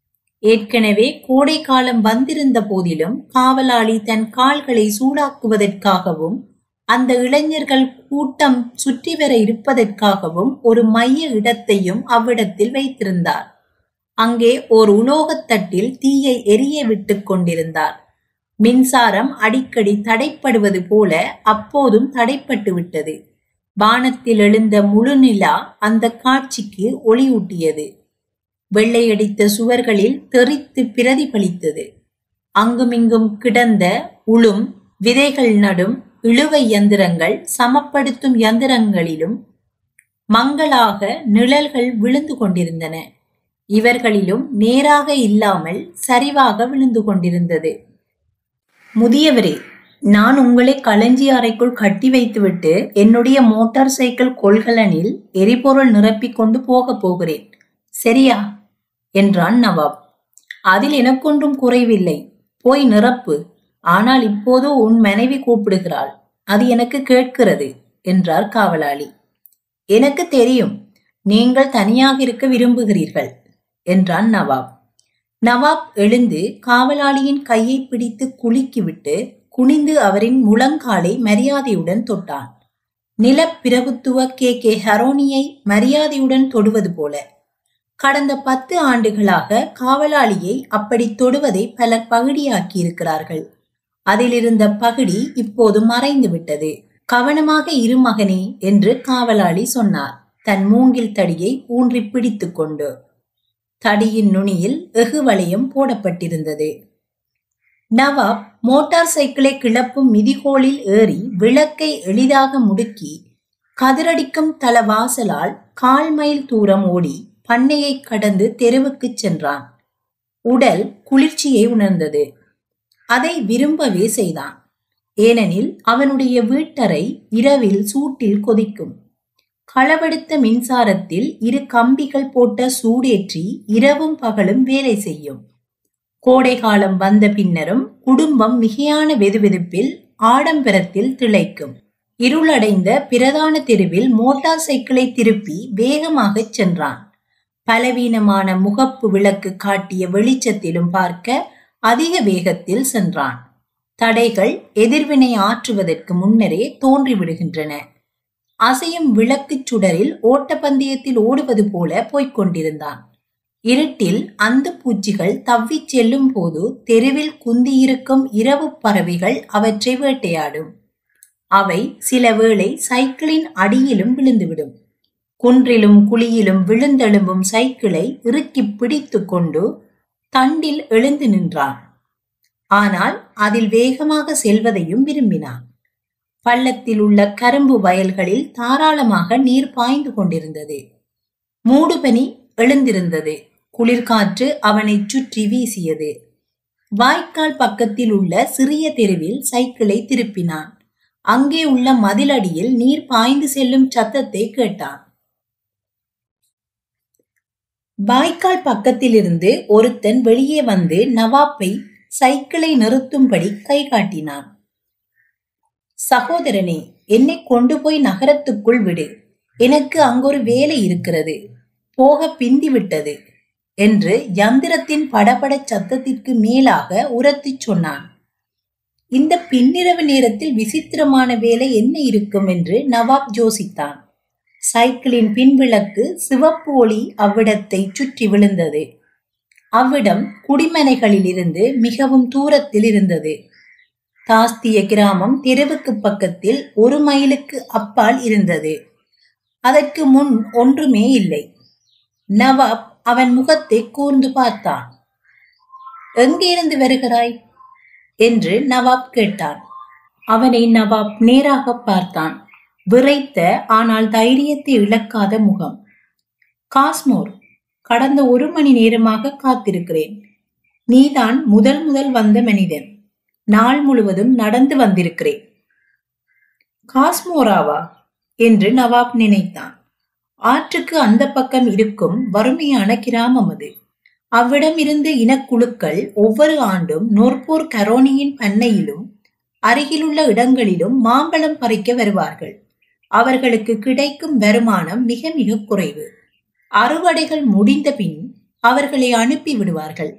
[SPEAKER 1] ஏற்கனவே கோடை காலம் வந்திருந்த போதிலும் காவலாளி தன் கால்களை சூடாக்குவதற்காகவும் அந்த இளைஞர்கள் கூட்டம் சுற்றி வர இருப்பதற்காகவும் ஒரு மைய இடத்தையும் அவ்விடத்தில் வைத்திருந்தார் அங்கே ஓர் உலோகத்தட்டில் தீயை எரிய விட்டுக் கொண்டிருந்தார் மின்சாரம் அடிக்கடி தடைப்படுவது போல அப்போதும் தடைப்பட்டு விட்டது வானத்தில் எழுந்த முழுநிலா அந்த காட்சிக்கு ஒளியூட்டியது வெள்ளையடித்த சுவர்களில் தெறித்து பிரதிபலித்தது அங்குமிங்கும் கிடந்த உளும் விதைகள் நடும் இழுவை யந்திரங்கள் சமப்படுத்தும் யந்திரங்களிலும் மங்களாக நிழல்கள் விழுந்து கொண்டிருந்தன இவர்களிலும் நேராக இல்லாமல் சரிவாக விழுந்து கொண்டிருந்தது முதியவரே நான் உங்களை களஞ்சி அறைக்குள் கட்டி வைத்துவிட்டு என்னுடைய மோட்டார் சைக்கிள் கொள்கலனில் எரிபொருள் நிரப்பிக் கொண்டு போகப் போகிறேன் சரியா என்றான் நவாப் அதில் எனக்கொன்றும் குறைவில்லை போய் நிரப்பு ஆனால் இப்போது உன் மனைவி கூப்பிடுகிறாள் அது எனக்கு கேட்கிறது என்றார் காவலாளி எனக்கு தெரியும் நீங்கள் தனியாக இருக்க விரும்புகிறீர்கள் என்றான் நவாப் நவாப் எழுந்து காவலாளியின் கையை பிடித்து குலுக்கிவிட்டு குனிந்து அவரின் முழங்காலை மரியாதையுடன் தொட்டான் நிலப்பிரபுத்துவ கே கே ஹரோனியை மரியாதையுடன் தொடுவது போல கடந்த பத்து ஆண்டுகளாக காவலாளியை அப்படி தொடுவதை பலர் பகுடியாக்கி இருக்கிறார்கள் அதிலிருந்த பகுடி இப்போது மறைந்து விட்டது கவனமாக இரு மகனே என்று காவலாளி சொன்னார் தன் மூங்கில் தடியை ஊன்றி பிடித்துக் கொண்டு தடியின் நுனியில் வெகு வளையம் போடப்பட்டிருந்தது நவாப் மோட்டார் சைக்கிளை கிளப்பும் மிதிகோலில் ஏறி விளக்கை எளிதாக முடுக்கி கதிரடிக்கும் தல வாசலால் கால் மைல் தூரம் ஓடி பண்ணையை கடந்து தெருவுக்குச் சென்றான் உடல் குளிர்ச்சியை உணர்ந்தது அதை விரும்பவே செய்தான் ஏனெனில் அவனுடைய வீட்டறை இரவில் சூட்டில் கொதிக்கும் களவெடுத்த மின்சாரத்தில் இரு கம்பிகள் போட்ட சூடேற்றி இரவும் பகலும் வேலை செய்யும் கோடை காலம் வந்த பின்னரும் குடும்பம் மிகையான வெதுவெதுப்பில் ஆடம்பரத்தில் திளைக்கும் இருளடைந்த பிரதான தெருவில் மோட்டார் சைக்கிளை திருப்பி வேகமாகச் சென்றான் பலவீனமான முகப்பு விளக்கு காட்டிய வெளிச்சத்திலும் பார்க்க அதிக வேகத்தில் சென்றான் தடைகள் எதிர்வினை ஆற்றுவதற்கு முன்னரே தோன்றிவிடுகின்றன அசையும் விளக்குச் சுடரில் ஓட்டப்பந்தயத்தில் ஓடுவது போல போய்க் கொண்டிருந்தான் இருட்டில் அந்த பூச்சிகள் தவ்விச் செல்லும் போது தெருவில் குந்தியிருக்கும் இரவு பறவைகள் அவற்றை வேட்டையாடும் அவை சில வேளை சைக்கிளின் அடியிலும் விழுந்துவிடும் குன்றிலும் குழியிலும் விழுந்தெழும்பும் சைக்கிளை இறுக்கி பிடித்து கொண்டு தண்டில் எழுந்து நின்றான் ஆனால் அதில் வேகமாக செல்வதையும் விரும்பினான் பள்ளத்தில் உள்ள கரும்பு வயல்களில் தாராளமாக நீர் பாய்ந்து கொண்டிருந்தது மூடுபனி எழுந்திருந்தது குளிர்காற்று அவனைச் சுற்றி வீசியது வாய்க்கால் பக்கத்தில் உள்ள சிறிய தெருவில் சைக்கிளை திருப்பினான் அங்கே உள்ள மதிலடியில் நீர் பாய்ந்து செல்லும் சத்தத்தை கேட்டான் வாய்க்கால் பக்கத்திலிருந்து ஒருத்தன் வெளியே வந்து நவாப்பை சைக்கிளை நிறுத்தும்படி கை காட்டினான் சகோதரனே என்னை கொண்டு போய் நகரத்துக்குள் விடு எனக்கு அங்கொரு வேலை இருக்கிறது போக பிந்தி விட்டது என்று யந்திரத்தின் படபடச் சத்தத்திற்கு மேலாக உரத்திச் சொன்னான் இந்த பின்னிரவு நேரத்தில் விசித்திரமான வேலை என்ன இருக்கும் என்று நவாப் யோசித்தான் சைக்கிளின் பின்விளக்கு சிவப்பு ஒளி அவ்விடத்தை சுற்றி விழுந்தது அவ்விடம் குடிமனைகளிலிருந்து மிகவும் தூரத்தில் இருந்தது தாஸ்திய கிராமம் தெருவுக்கு பக்கத்தில் ஒரு மைலுக்கு அப்பால் இருந்தது அதற்கு முன் ஒன்றுமே இல்லை நவாப் அவன் முகத்தை கூர்ந்து பார்த்தான் எங்கிருந்து வருகிறாய் என்று நவாப் கேட்டான் அவனை நவாப் நேராக பார்த்தான் விரைத்த ஆனால் தைரியத்தை இழக்காத முகம் காஸ்மோர் கடந்த ஒரு மணி நேரமாக காத்திருக்கிறேன் நீதான் முதல் முதல் வந்த மனிதன் நாள் முழுவதும் நடந்து வந்திருக்கிறேன் காஸ்மோராவா என்று நவாப் நினைத்தான் ஆற்றுக்கு அந்த பக்கம் இருக்கும் வறுமையான கிராமம் அது அவ்விடம் இருந்து இனக்குழுக்கள் ஒவ்வொரு ஆண்டும் நோர்போர் கரோனியின் பண்ணையிலும் அருகிலுள்ள இடங்களிலும் மாம்பழம் பறிக்க வருவார்கள் அவர்களுக்கு கிடைக்கும் வருமானம் மிக மிக குறைவு அறுவடைகள் முடிந்த பின் அவர்களை அனுப்பி விடுவார்கள்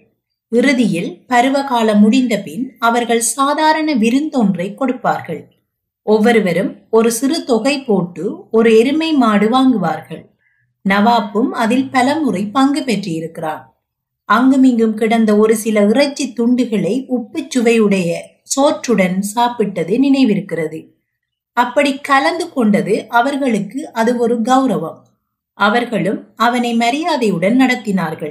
[SPEAKER 1] இறுதியில் பருவகாலம் முடிந்த பின் அவர்கள் சாதாரண விருந்தொன்றை கொடுப்பார்கள் ஒவ்வொருவரும் ஒரு சிறு தொகை போட்டு ஒரு எருமை மாடு வாங்குவார்கள் நவாப்பும் அதில் பலமுறை பங்கு பெற்றிருக்கிறான் அங்குமிங்கும் கிடந்த ஒரு சில இறைச்சி துண்டுகளை உப்பு சுவையுடைய சோற்றுடன் சாப்பிட்டது நினைவிருக்கிறது அப்படி கலந்து கொண்டது அவர்களுக்கு அது ஒரு கௌரவம் அவர்களும் அவனை மரியாதையுடன் நடத்தினார்கள்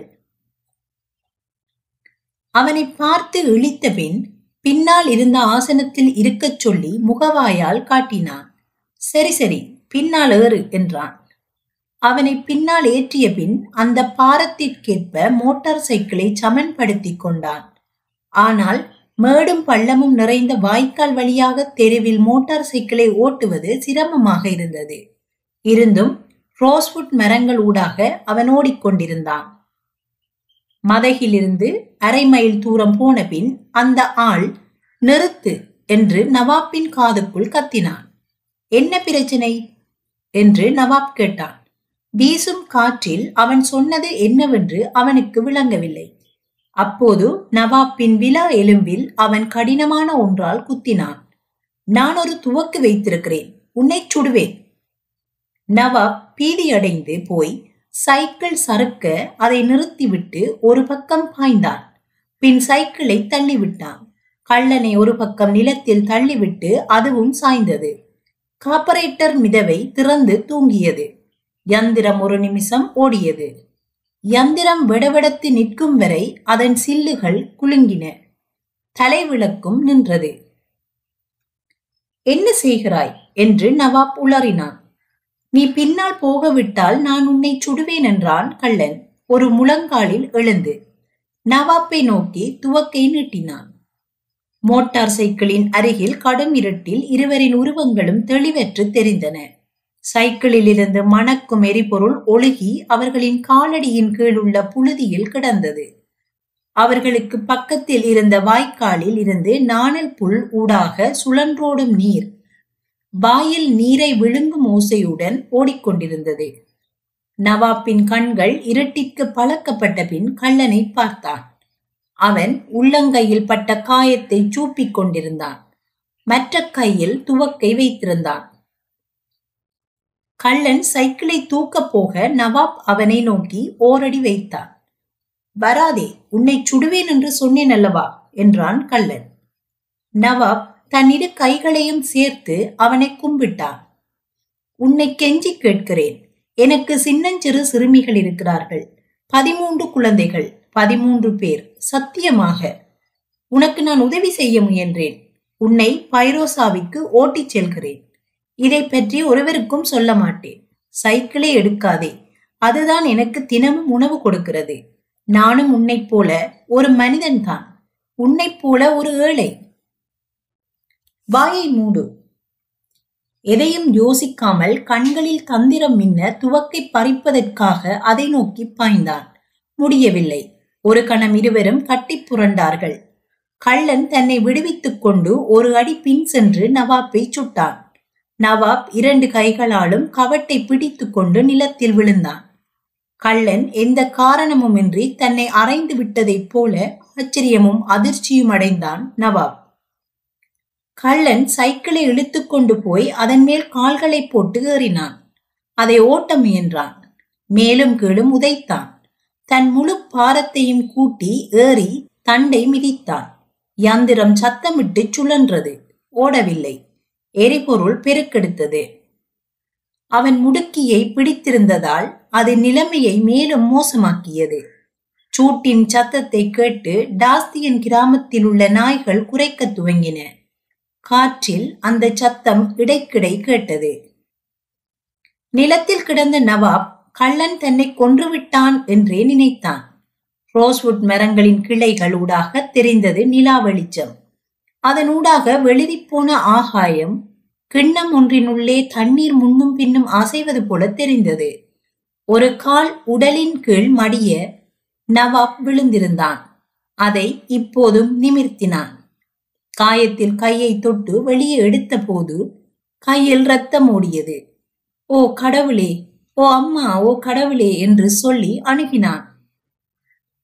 [SPEAKER 1] அவனை பார்த்து இழித்த பின் பின்னால் இருந்த ஆசனத்தில் இருக்கச் சொல்லி முகவாயால் காட்டினான் சரி சரி பின்னால் ஏறு என்றான் அவனை பின்னால் ஏற்றிய பின் அந்த பாரத்திற்கேற்ப மோட்டார் சைக்கிளை சமன்படுத்தி கொண்டான் ஆனால் மேடும் பள்ளமும் நிறைந்த வாய்க்கால் வழியாக தெருவில் மோட்டார் சைக்கிளை ஓட்டுவது சிரமமாக இருந்தது இருந்தும் ரோஸ்வுட் மரங்கள் ஊடாக அவன் ஓடிக்கொண்டிருந்தான் மதகிலிருந்து அரை மைல் தூரம் போன பின் அந்த ஆள் நிறுத்து என்று நவாப்பின் காதுக்குள் கத்தினான் என்ன பிரச்சனை என்று நவாப் கேட்டான் வீசும் காற்றில் அவன் சொன்னது என்னவென்று அவனுக்கு விளங்கவில்லை அப்போது நவாப்பின் விலா எலும்பில் அவன் கடினமான ஒன்றால் குத்தினான் நான் ஒரு துவக்கு வைத்திருக்கிறேன் உன்னை சுடுவேன் நவாப் பீதியடைந்து போய் சைக்கிள் சறுக்க அதை நிறுத்திவிட்டு ஒரு பக்கம் பாய்ந்தான் பின் சைக்கிளை தள்ளிவிட்டான் கள்ளனை ஒரு பக்கம் நிலத்தில் தள்ளிவிட்டு அதுவும் சாய்ந்தது காப்பரேட்டர் மிதவை திறந்து தூங்கியது யந்திரம் ஒரு நிமிஷம் ஓடியது யந்திரம் விடவிடத்து நிற்கும் வரை அதன் சில்லுகள் குலுங்கின தலைவிளக்கும் நின்றது என்ன செய்கிறாய் என்று நவாப் உளறினான் நீ பின்னால் போகவிட்டால் நான் உன்னை சுடுவேன் என்றான் கள்ளன் ஒரு முழங்காலில் எழுந்து நவாப்பை நோக்கி துவக்கை நீட்டினான் மோட்டார் சைக்கிளின் அருகில் கடும் இருட்டில் இருவரின் உருவங்களும் தெளிவற்று தெரிந்தன சைக்கிளில் இருந்து மணக்கும் எரிபொருள் ஒழுகி அவர்களின் காலடியின் கீழ் உள்ள புழுதியில் கிடந்தது அவர்களுக்கு பக்கத்தில் இருந்த வாய்க்காலில் இருந்து நாணல் புல் ஊடாக சுழன்றோடும் நீர் வாயில் நீரை விழுங்கும் ஓசையுடன் ஓடிக்கொண்டிருந்தது நவாப்பின் கண்கள் இருட்டிற்கு பழக்கப்பட்ட பின் கள்ளனை பார்த்தான் அவன் உள்ளங்கையில் பட்ட காயத்தை சூப்பிக் கொண்டிருந்தான் மற்ற கையில் துவக்கை வைத்திருந்தான் கள்ளன் சைக்கிளை தூக்கப் போக நவாப் அவனை நோக்கி ஓரடி வைத்தான் வராதே உன்னை சுடுவேன் என்று சொன்னேன் அல்லவா என்றான் கள்ளன் நவாப் தன் இரு கைகளையும் சேர்த்து அவனை கும்பிட்டான் உன்னை கெஞ்சி கேட்கிறேன் எனக்கு சின்னஞ்சிறு சிறுமிகள் இருக்கிறார்கள் பதிமூன்று குழந்தைகள் பதிமூன்று பேர் சத்தியமாக உனக்கு நான் உதவி செய்ய முயன்றேன் உன்னை பைரோசாவிற்கு ஓட்டிச் செல்கிறேன் இதை பற்றி ஒருவருக்கும் சொல்ல மாட்டேன் சைக்கிளை எடுக்காதே அதுதான் எனக்கு தினமும் உணவு கொடுக்கிறது நானும் உன்னைப் போல ஒரு மனிதன்தான் உன்னைப் போல ஒரு ஏழை வாயை மூடு எதையும் யோசிக்காமல் கண்களில் தந்திரம் மின்ன துவக்கை பறிப்பதற்காக அதை நோக்கி பாய்ந்தான் முடியவில்லை ஒரு கணம் இருவரும் கட்டி புரண்டார்கள் கள்ளன் தன்னை விடுவித்துக் கொண்டு ஒரு அடி பின் சென்று நவாப்பை சுட்டான் நவாப் இரண்டு கைகளாலும் கவட்டை பிடித்துக் கொண்டு நிலத்தில் விழுந்தான் கள்ளன் எந்த காரணமுமின்றி தன்னை அறைந்து விட்டதைப் போல ஆச்சரியமும் அதிர்ச்சியும் அடைந்தான் நவாப் கள்ளன் சைக்கிளை இழுத்துக்கொண்டு போய் அதன் மேல் கால்களை போட்டு ஏறினான் அதை ஓட்ட முயன்றான் மேலும் கீழும் உதைத்தான் தன் முழு பாரத்தையும் கூட்டி ஏறி தண்டை மிதித்தான் யந்திரம் சத்தமிட்டு சுழன்றது ஓடவில்லை எரிபொருள் பெருக்கெடுத்தது அவன் முடுக்கியை பிடித்திருந்ததால் அது நிலைமையை மேலும் மோசமாக்கியது சூட்டின் சத்தத்தை கேட்டு டாஸ்தியன் கிராமத்தில் உள்ள நாய்கள் குறைக்க துவங்கின காற்றில் அந்த சத்தம் இடைக்கிடை கேட்டது நிலத்தில் கிடந்த நவாப் கள்ளன் தன்னை கொன்றுவிட்டான் என்றே நினைத்தான் ரோஸ்வுட் மரங்களின் கிளைகள் ஊடாக தெரிந்தது நிலா வெளிச்சம் அதனூடாக வெளிரிப்போன ஆகாயம் கிண்ணம் ஒன்றினுள்ளே தண்ணீர் முன்னும் பின்னும் அசைவது போல தெரிந்தது ஒரு கால் உடலின் கீழ் மடிய நவாப் விழுந்திருந்தான் அதை இப்போதும் நிமிர்த்தினான் காயத்தில் கையை தொட்டு வெளியே எடுத்த போது கையில் ரத்தம் ஓடியது ஓ கடவுளே ஓ அம்மா ஓ கடவுளே என்று சொல்லி அணுகினான்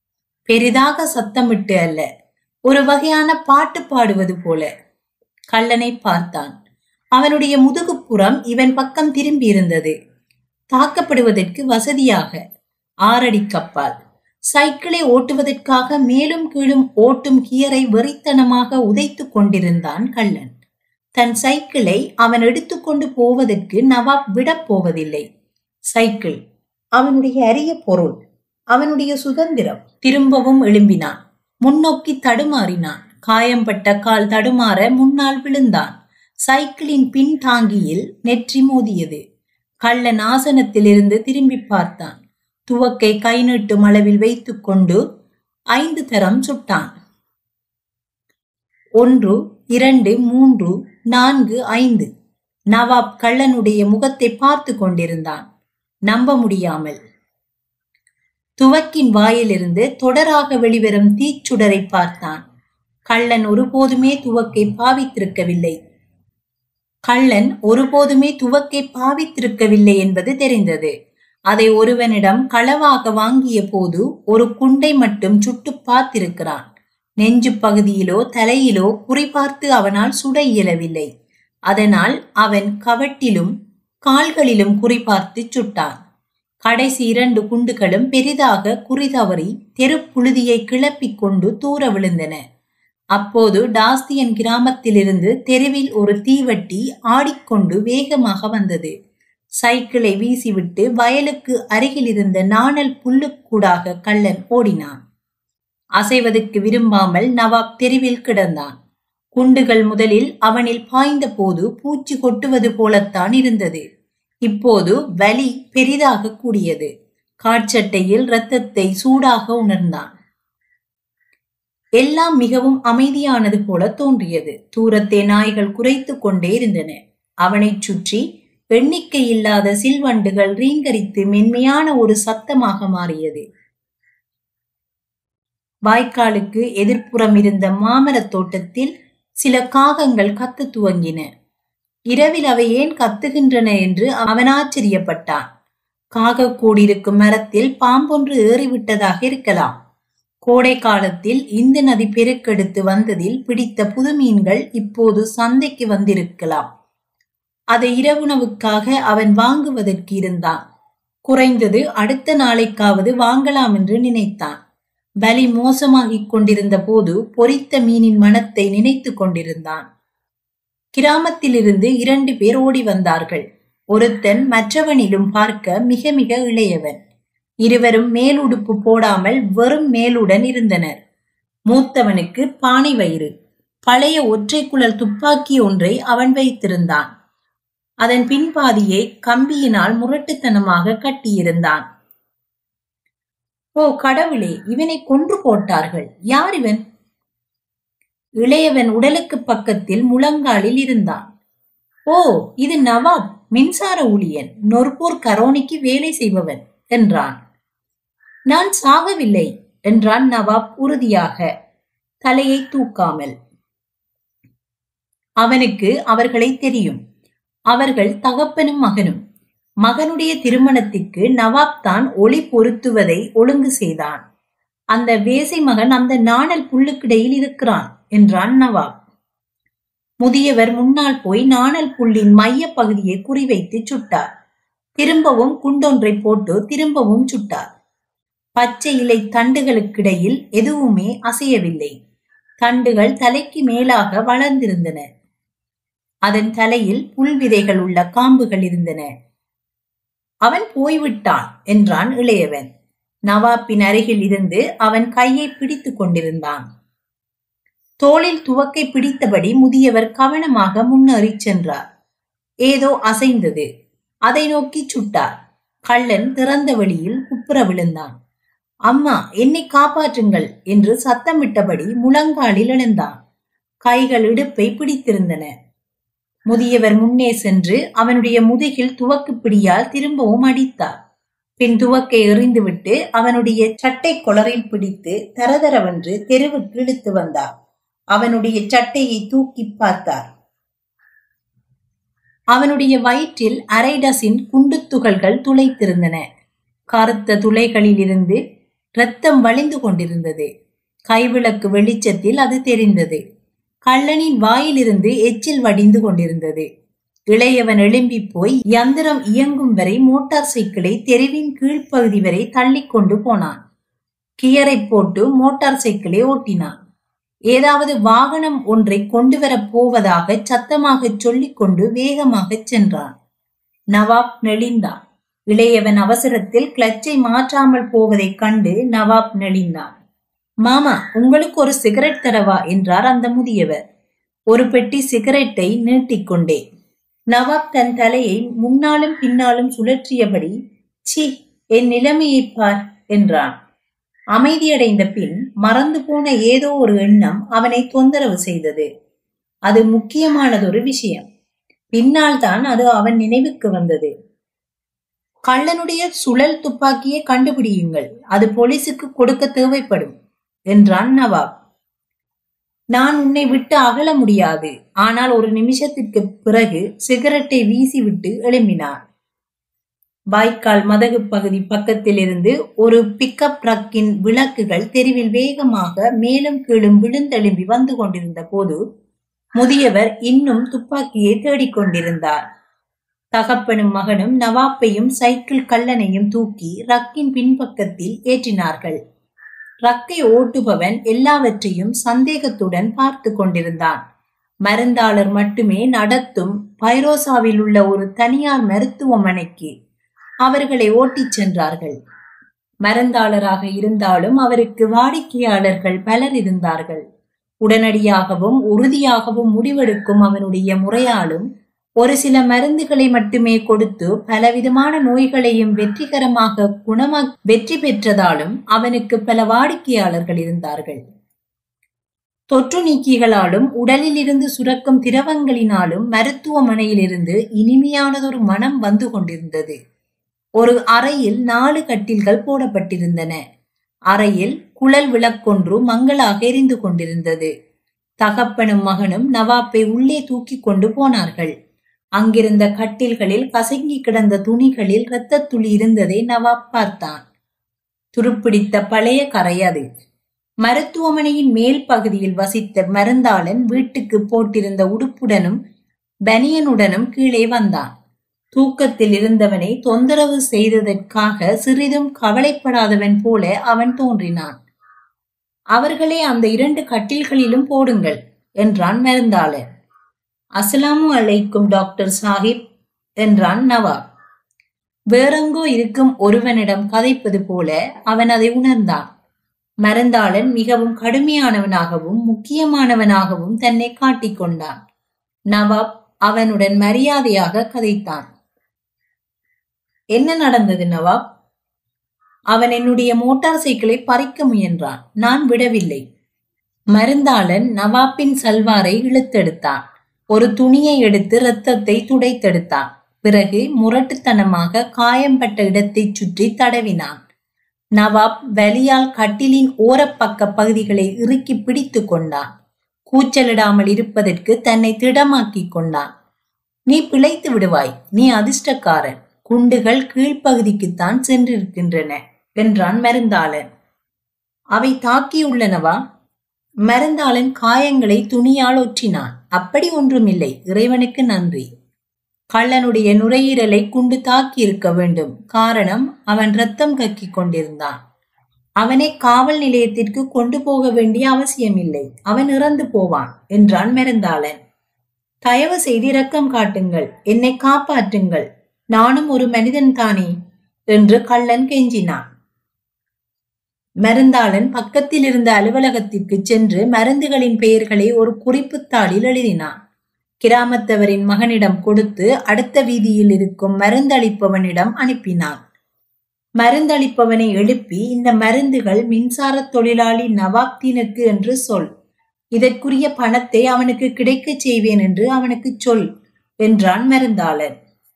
[SPEAKER 1] பெரிதாக சத்தமிட்டு அல்ல ஒரு வகையான பாட்டு பாடுவது போல கள்ளனை பார்த்தான் அவனுடைய முதுகுப்புறம் இவன் பக்கம் திரும்பியிருந்தது தாக்கப்படுவதற்கு வசதியாக ஆறடி கப்பால் சைக்கிளை ஓட்டுவதற்காக மேலும் கீழும் ஓட்டும் கியரை வெறித்தனமாக உதைத்துக் கொண்டிருந்தான் கள்ளன் தன் சைக்கிளை அவன் எடுத்துக்கொண்டு போவதற்கு நவாப் விடப் போவதில்லை சைக்கிள் அவனுடைய அரிய பொருள் அவனுடைய சுதந்திரம் திரும்பவும் எழும்பினான் முன்னோக்கி தடுமாறினான் காயம்பட்ட கால் தடுமாற முன்னால் விழுந்தான் சைக்கிளின் பின் தாங்கியில் நெற்றி மோதியது கள்ளன் ஆசனத்திலிருந்து திரும்பி பார்த்தான் துவக்கை கை நீட்டும் அளவில் வைத்துக்கொண்டு ஐந்து தரம் சுட்டான் ஒன்று இரண்டு மூன்று நான்கு ஐந்து நவாப் கள்ளனுடைய முகத்தை பார்த்து கொண்டிருந்தான் நம்ப முடியாமல் துவக்கின் வாயிலிருந்து தொடராக வெளிவரும் தீச்சுடரை பார்த்தான் கள்ளன் ஒருபோதுமே துவக்கை பாவித்திருக்கவில்லை கள்ளன் ஒருபோதுமே துவக்கை பாவித்திருக்கவில்லை என்பது தெரிந்தது அதை ஒருவனிடம் களவாக வாங்கிய போது ஒரு குண்டை மட்டும் சுட்டு பார்த்திருக்கிறான் நெஞ்சு பகுதியிலோ தலையிலோ குறிபார்த்து அவனால் சுட இயலவில்லை அதனால் அவன் கவட்டிலும் கால்களிலும் குறிபார்த்து சுட்டான் கடைசி இரண்டு குண்டுகளும் பெரிதாக குறிதவறி தெருப்புழுதியை கிளப்பிக் கொண்டு தூர விழுந்தன அப்போது டாஸ்தியன் கிராமத்திலிருந்து தெருவில் ஒரு தீவட்டி ஆடிக்கொண்டு வேகமாக வந்தது சைக்கிளை வீசிவிட்டு வயலுக்கு அருகில் இருந்த நாணல் புல்லுக்கூடாக கள்ளன் ஓடினான் அசைவதற்கு விரும்பாமல் நவாப் தெருவில் கிடந்தான் குண்டுகள் முதலில் அவனில் பாய்ந்த போது பூச்சி கொட்டுவது போலத்தான் இருந்தது இப்போது வலி பெரிதாக கூடியது காட்சட்டையில் இரத்தத்தை சூடாக உணர்ந்தான் எல்லாம் மிகவும் அமைதியானது போல தோன்றியது தூரத்தே நாய்கள் குறைத்து கொண்டே இருந்தன அவனைச் சுற்றி எண்ணிக்கை இல்லாத சில்வண்டுகள் ரீங்கரித்து மென்மையான ஒரு சத்தமாக மாறியது வாய்க்காலுக்கு எதிர்ப்புறம் இருந்த மாமரத் தோட்டத்தில் சில காகங்கள் கத்து துவங்கின இரவில் அவை ஏன் கத்துகின்றன என்று அவன் ஆச்சரியப்பட்டான் காக கூடியிருக்கும் மரத்தில் பாம்பொன்று ஏறிவிட்டதாக இருக்கலாம் கோடை காலத்தில் இந்த நதி பெருக்கெடுத்து வந்ததில் பிடித்த புது மீன்கள் இப்போது சந்தைக்கு வந்திருக்கலாம் அதை இரவுணவுக்காக அவன் வாங்குவதற்கு இருந்தான் குறைந்தது அடுத்த நாளைக்காவது வாங்கலாம் என்று நினைத்தான் பலி மோசமாகிக் கொண்டிருந்த போது பொரித்த மீனின் மனத்தை நினைத்து கொண்டிருந்தான் கிராமத்திலிருந்து இரண்டு பேர் ஓடி வந்தார்கள் ஒருத்தன் மற்றவனிலும் பார்க்க மிக மிக இளையவன் இருவரும் மேலுடுப்பு போடாமல் வெறும் மேலுடன் இருந்தனர் மூத்தவனுக்கு பானை வயிறு பழைய ஒற்றை குழல் துப்பாக்கி ஒன்றை அவன் வைத்திருந்தான் அதன் பின்பாதியை கம்பியினால் முரட்டுத்தனமாக கட்டியிருந்தான் ஓ கடவுளே இவனை கொன்று போட்டார்கள் யார் இவன் இளையவன் உடலுக்கு பக்கத்தில் முழங்காலில் இருந்தான் ஓ இது நவாப் மின்சார ஊழியன் நொற்பூர் கரோனிக்கு வேலை செய்பவன் என்றான் நான் சாகவில்லை என்றான் நவாப் உறுதியாக தலையை தூக்காமல் அவனுக்கு அவர்களை தெரியும் அவர்கள் தகப்பனும் மகனும் மகனுடைய திருமணத்திற்கு நவாப் தான் ஒளி பொருத்துவதை ஒழுங்கு செய்தான் அந்த வேசை மகன் அந்த நாணல் புல்லுக்கிடையில் இருக்கிறான் என்றான் நவாப் முதியவர் முன்னால் போய் நாணல் புல்லின் மைய பகுதியை குறிவைத்து சுட்டார் திரும்பவும் குண்டொன்றை போட்டு திரும்பவும் சுட்டார் பச்சை இலை தண்டுகளுக்கிடையில் எதுவுமே அசையவில்லை தண்டுகள் தலைக்கு மேலாக வளர்ந்திருந்தன அதன் தலையில் புல் விதைகள் உள்ள காம்புகள் இருந்தன அவன் போய்விட்டான் என்றான் இளையவன் நவாப்பின் அருகில் இருந்து அவன் கையை பிடித்துக் கொண்டிருந்தான் தோளில் துவக்கை பிடித்தபடி முதியவர் கவனமாக முன்னேறிச் சென்றார் ஏதோ அசைந்தது அதை நோக்கி சுட்டார் கள்ளன் திறந்த வெளியில் குப்புற விழுந்தான் அம்மா என்னை காப்பாற்றுங்கள் என்று சத்தமிட்டபடி முழங்காலில் எழுந்தான் கைகள் இடுப்பை பிடித்திருந்தன முதியவர் முன்னே சென்று அவனுடைய முதுகில் துவக்கு பிடியால் திரும்பவும் அடித்தார் பின் துவக்கை எறிந்துவிட்டு அவனுடைய சட்டை கொளரில் பிடித்து தரதரவென்று தெருவுக்கு இழுத்து வந்தார் அவனுடைய சட்டையை தூக்கி பார்த்தார் அவனுடைய வயிற்றில் அரை டசின் குண்டு துகள்கள் துளைத்திருந்தன கருத்த துளைகளிலிருந்து இரத்தம் வழிந்து கொண்டிருந்தது கைவிளக்கு வெளிச்சத்தில் அது தெரிந்தது கள்ளனின் வாயிலிருந்து எச்சில் வடிந்து கொண்டிருந்தது இளையவன் எழும்பி போய் யந்திரம் இயங்கும் வரை மோட்டார் சைக்கிளை தெருவின் கீழ்ப்பகுதி வரை தள்ளி கொண்டு போனான் கியரை போட்டு மோட்டார் சைக்கிளை ஓட்டினான் ஏதாவது வாகனம் ஒன்றை கொண்டு வரப் போவதாக சத்தமாக சொல்லிக் கொண்டு வேகமாக சென்றான் நவாப் நெளிந்தான் இளையவன் அவசரத்தில் கிளச்சை மாற்றாமல் போவதைக் கண்டு நவாப் நெளிந்தான் மாமா உங்களுக்கு ஒரு சிகரெட் தரவா என்றார் அந்த முதியவர் ஒரு பெட்டி சிகரெட்டை நீட்டிக்கொண்டே நவாப் தன் தலையை முன்னாலும் பின்னாலும் சுழற்றியபடி சி என் நிலைமையைப் பார் என்றான் அமைதியடைந்த பின் மறந்து போன ஏதோ ஒரு எண்ணம் அவனை தொந்தரவு செய்தது அது முக்கியமானதொரு விஷயம் பின்னால் தான் அது அவன் நினைவுக்கு வந்தது கள்ளனுடைய சுழல் துப்பாக்கியை கண்டுபிடியுங்கள் அது போலீசுக்கு கொடுக்க தேவைப்படும் என்றான் நவாப் நான் உன்னை விட்டு அகல முடியாது ஆனால் ஒரு நிமிஷத்திற்கு பிறகு சிகரெட்டை வீசிவிட்டு எழும்பினார் வாய்க்கால் மதகு பகுதி பக்கத்தில் இருந்து ஒரு பிக்கப் ட்ரக்கின் விளக்குகள் தெருவில் வேகமாக மேலும் கீழும் விழுந்தெழும்பி வந்து கொண்டிருந்த போது முதியவர் இன்னும் துப்பாக்கியை தேடிக்கொண்டிருந்தார் தகப்பனும் மகனும் நவாப்பையும் சைக்கிள் கள்ளனையும் தூக்கி ரக்கின் பின்பக்கத்தில் ஏற்றினார்கள் ரக்கை ஓட்டுபவன் எல்லாவற்றையும் சந்தேகத்துடன் பார்த்து கொண்டிருந்தான் மருந்தாளர் மட்டுமே நடத்தும் பைரோசாவில் உள்ள ஒரு தனியார் மருத்துவமனைக்கு அவர்களை ஓட்டிச் சென்றார்கள் மருந்தாளராக இருந்தாலும் அவருக்கு வாடிக்கையாளர்கள் பலர் இருந்தார்கள் உடனடியாகவும் உறுதியாகவும் முடிவெடுக்கும் அவனுடைய முறையாலும் ஒரு சில மருந்துகளை மட்டுமே கொடுத்து பலவிதமான நோய்களையும் வெற்றிகரமாக குணமா வெற்றி பெற்றதாலும் அவனுக்கு பல வாடிக்கையாளர்கள் இருந்தார்கள் தொற்று நீக்கிகளாலும் உடலில் இருந்து சுரக்கும் திரவங்களினாலும் மருத்துவமனையிலிருந்து இனிமையானதொரு மனம் வந்து கொண்டிருந்தது ஒரு அறையில் நாலு கட்டில்கள் போடப்பட்டிருந்தன அறையில் குழல் விளக்கொன்று மங்களாக எரிந்து கொண்டிருந்தது தகப்பனும் மகனும் நவாப்பை உள்ளே தூக்கி கொண்டு போனார்கள் அங்கிருந்த கட்டில்களில் கசங்கி கிடந்த துணிகளில் இரத்தத் துளி இருந்ததை நவாப் பார்த்தான் துருப்பிடித்த பழைய கரை அது மருத்துவமனையின் மேல் பகுதியில் வசித்த மருந்தாளன் வீட்டுக்கு போட்டிருந்த உடுப்புடனும் பனியனுடனும் கீழே வந்தான் தூக்கத்தில் இருந்தவனை தொந்தரவு செய்ததற்காக சிறிதும் கவலைப்படாதவன் போல அவன் தோன்றினான் அவர்களே அந்த இரண்டு கட்டில்களிலும் போடுங்கள் என்றான் மருந்தாளன் அஸ்ஸலாமு அலைக்கும் டாக்டர் சாஹிப் என்றான் நவாப் வேறெங்கோ இருக்கும் ஒருவனிடம் கதைப்பது போல அவன் அதை உணர்ந்தான் மருந்தாளன் மிகவும் கடுமையானவனாகவும் முக்கியமானவனாகவும் தன்னை காட்டிக்கொண்டான் நவாப் அவனுடன் மரியாதையாக கதைத்தான் என்ன நடந்தது நவாப் அவன் என்னுடைய மோட்டார் சைக்கிளை பறிக்க முயன்றான் நான் விடவில்லை மருந்தாளன் நவாப்பின் சல்வாரை இழுத்தெடுத்தான் ஒரு துணியை எடுத்து இரத்தத்தை துடைத்தெடுத்தான் பிறகு முரட்டுத்தனமாக காயம்பட்ட இடத்தை சுற்றி தடவினான் நவாப் வலியால் கட்டிலின் ஓரப்பக்க பகுதிகளை இறுக்கி பிடித்து கொண்டான் கூச்சலிடாமல் இருப்பதற்கு தன்னை திடமாக்கிக் கொண்டான் நீ பிழைத்து விடுவாய் நீ அதிர்ஷ்டக்காரன் குண்டுகள் கீழ்ப்பகுதிக்குத்தான் சென்றிருக்கின்றன என்றான் மருந்தாளன் அவை தாக்கியுள்ளனவா மருந்தாளன் காயங்களை துணியால் ஒற்றினான் அப்படி ஒன்றுமில்லை இறைவனுக்கு நன்றி கள்ளனுடைய நுரையீரலை குண்டு தாக்கி இருக்க வேண்டும் காரணம் அவன் ரத்தம் கக்கிக் கொண்டிருந்தான் அவனை காவல் நிலையத்திற்கு கொண்டு போக வேண்டிய அவசியமில்லை அவன் இறந்து போவான் என்றான் மருந்தாளன் தயவு செய்து இரக்கம் காட்டுங்கள் என்னை காப்பாற்றுங்கள் நானும் ஒரு மனிதன் தானே என்று கள்ளன் கெஞ்சினான் மருந்தாளன் பக்கத்தில் இருந்த அலுவலகத்திற்கு சென்று மருந்துகளின் பெயர்களை ஒரு குறிப்புத்தாளில் எழுதினான் கிராமத்தவரின் மகனிடம் கொடுத்து அடுத்த வீதியில் இருக்கும் மருந்தளிப்பவனிடம் அனுப்பினான் மருந்தளிப்பவனை எழுப்பி இந்த மருந்துகள் மின்சார தொழிலாளி நவாப்தீனுக்கு என்று சொல் இதற்குரிய பணத்தை அவனுக்கு கிடைக்கச் செய்வேன் என்று அவனுக்கு சொல் என்றான் மருந்தாளன்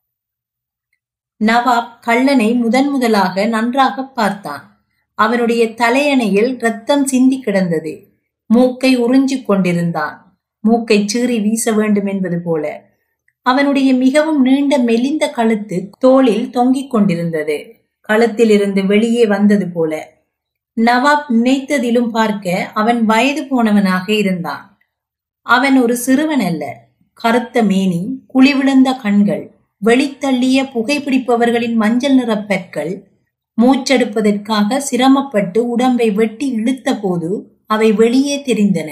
[SPEAKER 1] நவாப் கள்ளனை முதன் முதலாக நன்றாக பார்த்தான் அவனுடைய தலையணையில் ரத்தம் சிந்தி கிடந்தது மூக்கை உறிஞ்சிக் கொண்டிருந்தான் மூக்கை சீறி வீச வேண்டும் என்பது போல அவனுடைய மிகவும் நீண்ட மெலிந்த கழுத்து தோளில் தொங்கிக் கொண்டிருந்தது கழுத்திலிருந்து வெளியே வந்தது போல நவாப் நினைத்ததிலும் பார்க்க அவன் வயது போனவனாக இருந்தான் அவன் ஒரு சிறுவன் அல்ல கருத்த மேனி குழிவிழுந்த கண்கள் வெளித்தள்ளிய புகைப்பிடிப்பவர்களின் மஞ்சள் நிற பற்கள் மூச்செடுப்பதற்காக சிரமப்பட்டு உடம்பை வெட்டி இழுத்த போது அவை வெளியே தெரிந்தன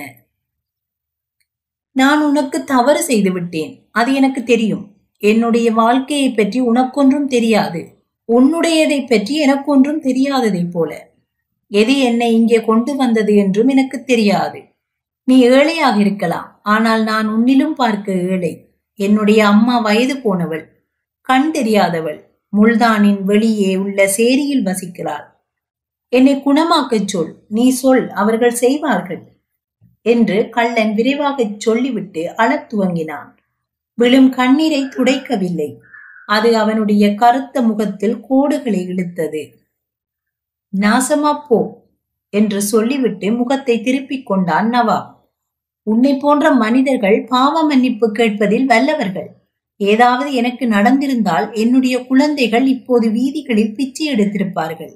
[SPEAKER 1] நான் உனக்கு தவறு செய்து விட்டேன் அது எனக்கு தெரியும் என்னுடைய வாழ்க்கையை பற்றி உனக்கொன்றும் தெரியாது உன்னுடையதை பற்றி எனக்கொன்றும் தெரியாததைப் போல எது என்னை இங்கே கொண்டு வந்தது என்றும் எனக்கு தெரியாது நீ ஏழையாக இருக்கலாம் ஆனால் நான் உன்னிலும் பார்க்க ஏழை என்னுடைய அம்மா வயது போனவள் கண் தெரியாதவள் முல்தானின் வெளியே உள்ள சேரியில் வசிக்கிறாள் என்னை குணமாக்கச் சொல் நீ சொல் அவர்கள் செய்வார்கள் என்று கள்ளன் விரைவாகச் சொல்லிவிட்டு அழத் துவங்கினான் விழும் கண்ணீரை துடைக்கவில்லை அது அவனுடைய கருத்த முகத்தில் கோடுகளை இழுத்தது நாசமா போ என்று சொல்லிவிட்டு முகத்தை திருப்பிக் கொண்டான் நவாப் உன்னை போன்ற மனிதர்கள் பாவ மன்னிப்பு கேட்பதில் வல்லவர்கள் ஏதாவது எனக்கு நடந்திருந்தால் என்னுடைய குழந்தைகள் இப்போது வீதிகளில் பிச்சை எடுத்திருப்பார்கள்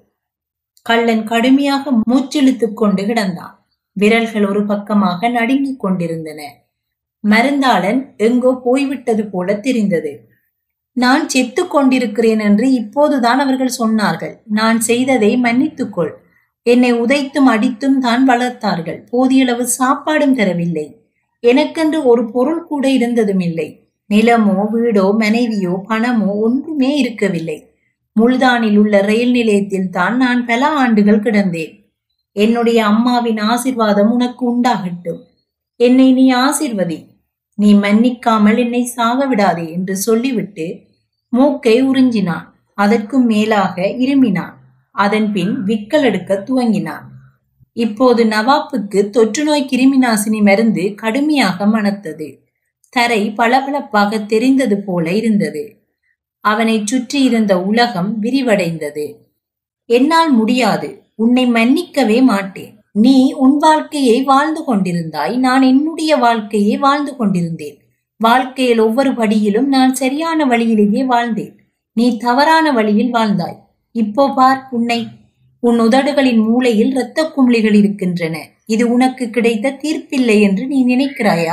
[SPEAKER 1] கள்ளன் கடுமையாக மூச்சிழுத்துக் கொண்டு கிடந்தான் விரல்கள் ஒரு பக்கமாக நடுங்கிக் கொண்டிருந்தன மருந்தாளன் எங்கோ போய்விட்டது போல தெரிந்தது நான் செத்து கொண்டிருக்கிறேன் என்று இப்போதுதான் அவர்கள் சொன்னார்கள் நான் செய்ததை மன்னித்துக்கொள் என்னை உதைத்தும் அடித்தும் தான் வளர்த்தார்கள் போதியளவு சாப்பாடும் தரவில்லை எனக்கென்று ஒரு பொருள் கூட இருந்ததும் இல்லை நிலமோ வீடோ மனைவியோ பணமோ ஒன்றுமே இருக்கவில்லை முல்தானில் உள்ள ரயில் நிலையத்தில் தான் நான் பல ஆண்டுகள் கிடந்தேன் என்னுடைய அம்மாவின் ஆசிர்வாதம் உனக்கு உண்டாகட்டும் என்னை நீ ஆசிர்வதி நீ மன்னிக்காமல் என்னை சாக விடாதே என்று சொல்லிவிட்டு மூக்கை உறிஞ்சினான் அதற்கும் மேலாக இருமினான் அதன் பின் விக்கல் எடுக்க துவங்கினான் இப்போது நவாப்புக்கு தொற்று நோய் கிருமி நாசினி மருந்து கடுமையாக மணத்தது தரை பளபளப்பாக தெரிந்தது போல இருந்தது அவனை சுற்றி இருந்த உலகம் விரிவடைந்தது என்னால் முடியாது உன்னை மன்னிக்கவே மாட்டேன் நீ உன் வாழ்க்கையை வாழ்ந்து கொண்டிருந்தாய் நான் என்னுடைய வாழ்க்கையை வாழ்ந்து கொண்டிருந்தேன் வாழ்க்கையில் ஒவ்வொரு படியிலும் நான் சரியான வழியிலேயே வாழ்ந்தேன் நீ தவறான வழியில் வாழ்ந்தாய் இப்போ பார் உன்னை உன் உதடுகளின் மூலையில் இரத்த குமிழிகள் இருக்கின்றன இது உனக்கு கிடைத்த தீர்ப்பில்லை என்று நீ நினைக்கிறாயா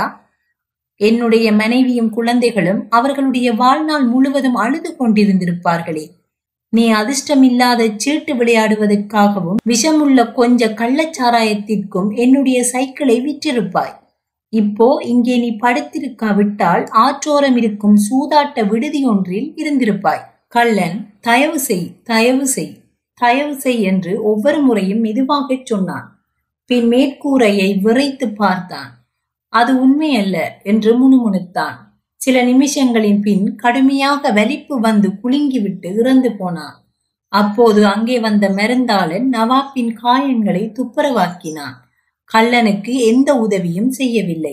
[SPEAKER 1] என்னுடைய மனைவியும் குழந்தைகளும் அவர்களுடைய வாழ்நாள் முழுவதும் அழுது கொண்டிருந்திருப்பார்களே நீ அதிர்ஷ்டமில்லாத சீட்டு விளையாடுவதற்காகவும் விஷமுள்ள கொஞ்ச கள்ளச்சாராயத்திற்கும் என்னுடைய சைக்கிளை விற்றிருப்பாய் இப்போ இங்கே நீ படுத்திருக்காவிட்டால் ஆற்றோரம் இருக்கும் சூதாட்ட விடுதி ஒன்றில் இருந்திருப்பாய் கள்ளன் தயவு செய் தயவு செய் தயவு செய் என்று ஒவ்வொரு முறையும் மெதுவாகச் சொன்னான் பின் மேற்கூரையை விரைத்து பார்த்தான் அது உண்மையல்ல என்று முணுமுணுத்தான் சில நிமிஷங்களின் பின் கடுமையாக வலிப்பு வந்து குலுங்கிவிட்டு இறந்து போனான் அப்போது அங்கே வந்த மருந்தாளன் நவாப்பின் காயங்களை துப்புரவாக்கினான் கள்ளனுக்கு எந்த உதவியும் செய்யவில்லை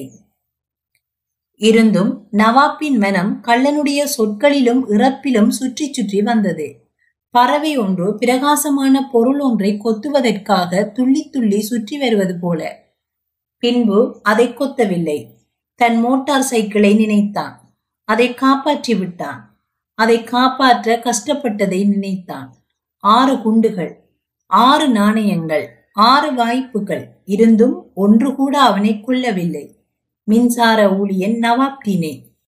[SPEAKER 1] இருந்தும் நவாப்பின் மனம் கள்ளனுடைய சொற்களிலும் இறப்பிலும் சுற்றி சுற்றி வந்தது பறவை ஒன்று பிரகாசமான பொருள் ஒன்றை கொத்துவதற்காக துள்ளி துள்ளி சுற்றி வருவது போல பின்பு அதை கொத்தவில்லை தன் மோட்டார் சைக்கிளை நினைத்தான் அதை காப்பாற்றி விட்டான் அதை காப்பாற்ற கஷ்டப்பட்டதை நினைத்தான் ஆறு குண்டுகள் ஆறு நாணயங்கள் ஆறு வாய்ப்புகள் இருந்தும் ஒன்று கூட அவனை கொல்லவில்லை மின்சார ஊழியன் நவாப் டினே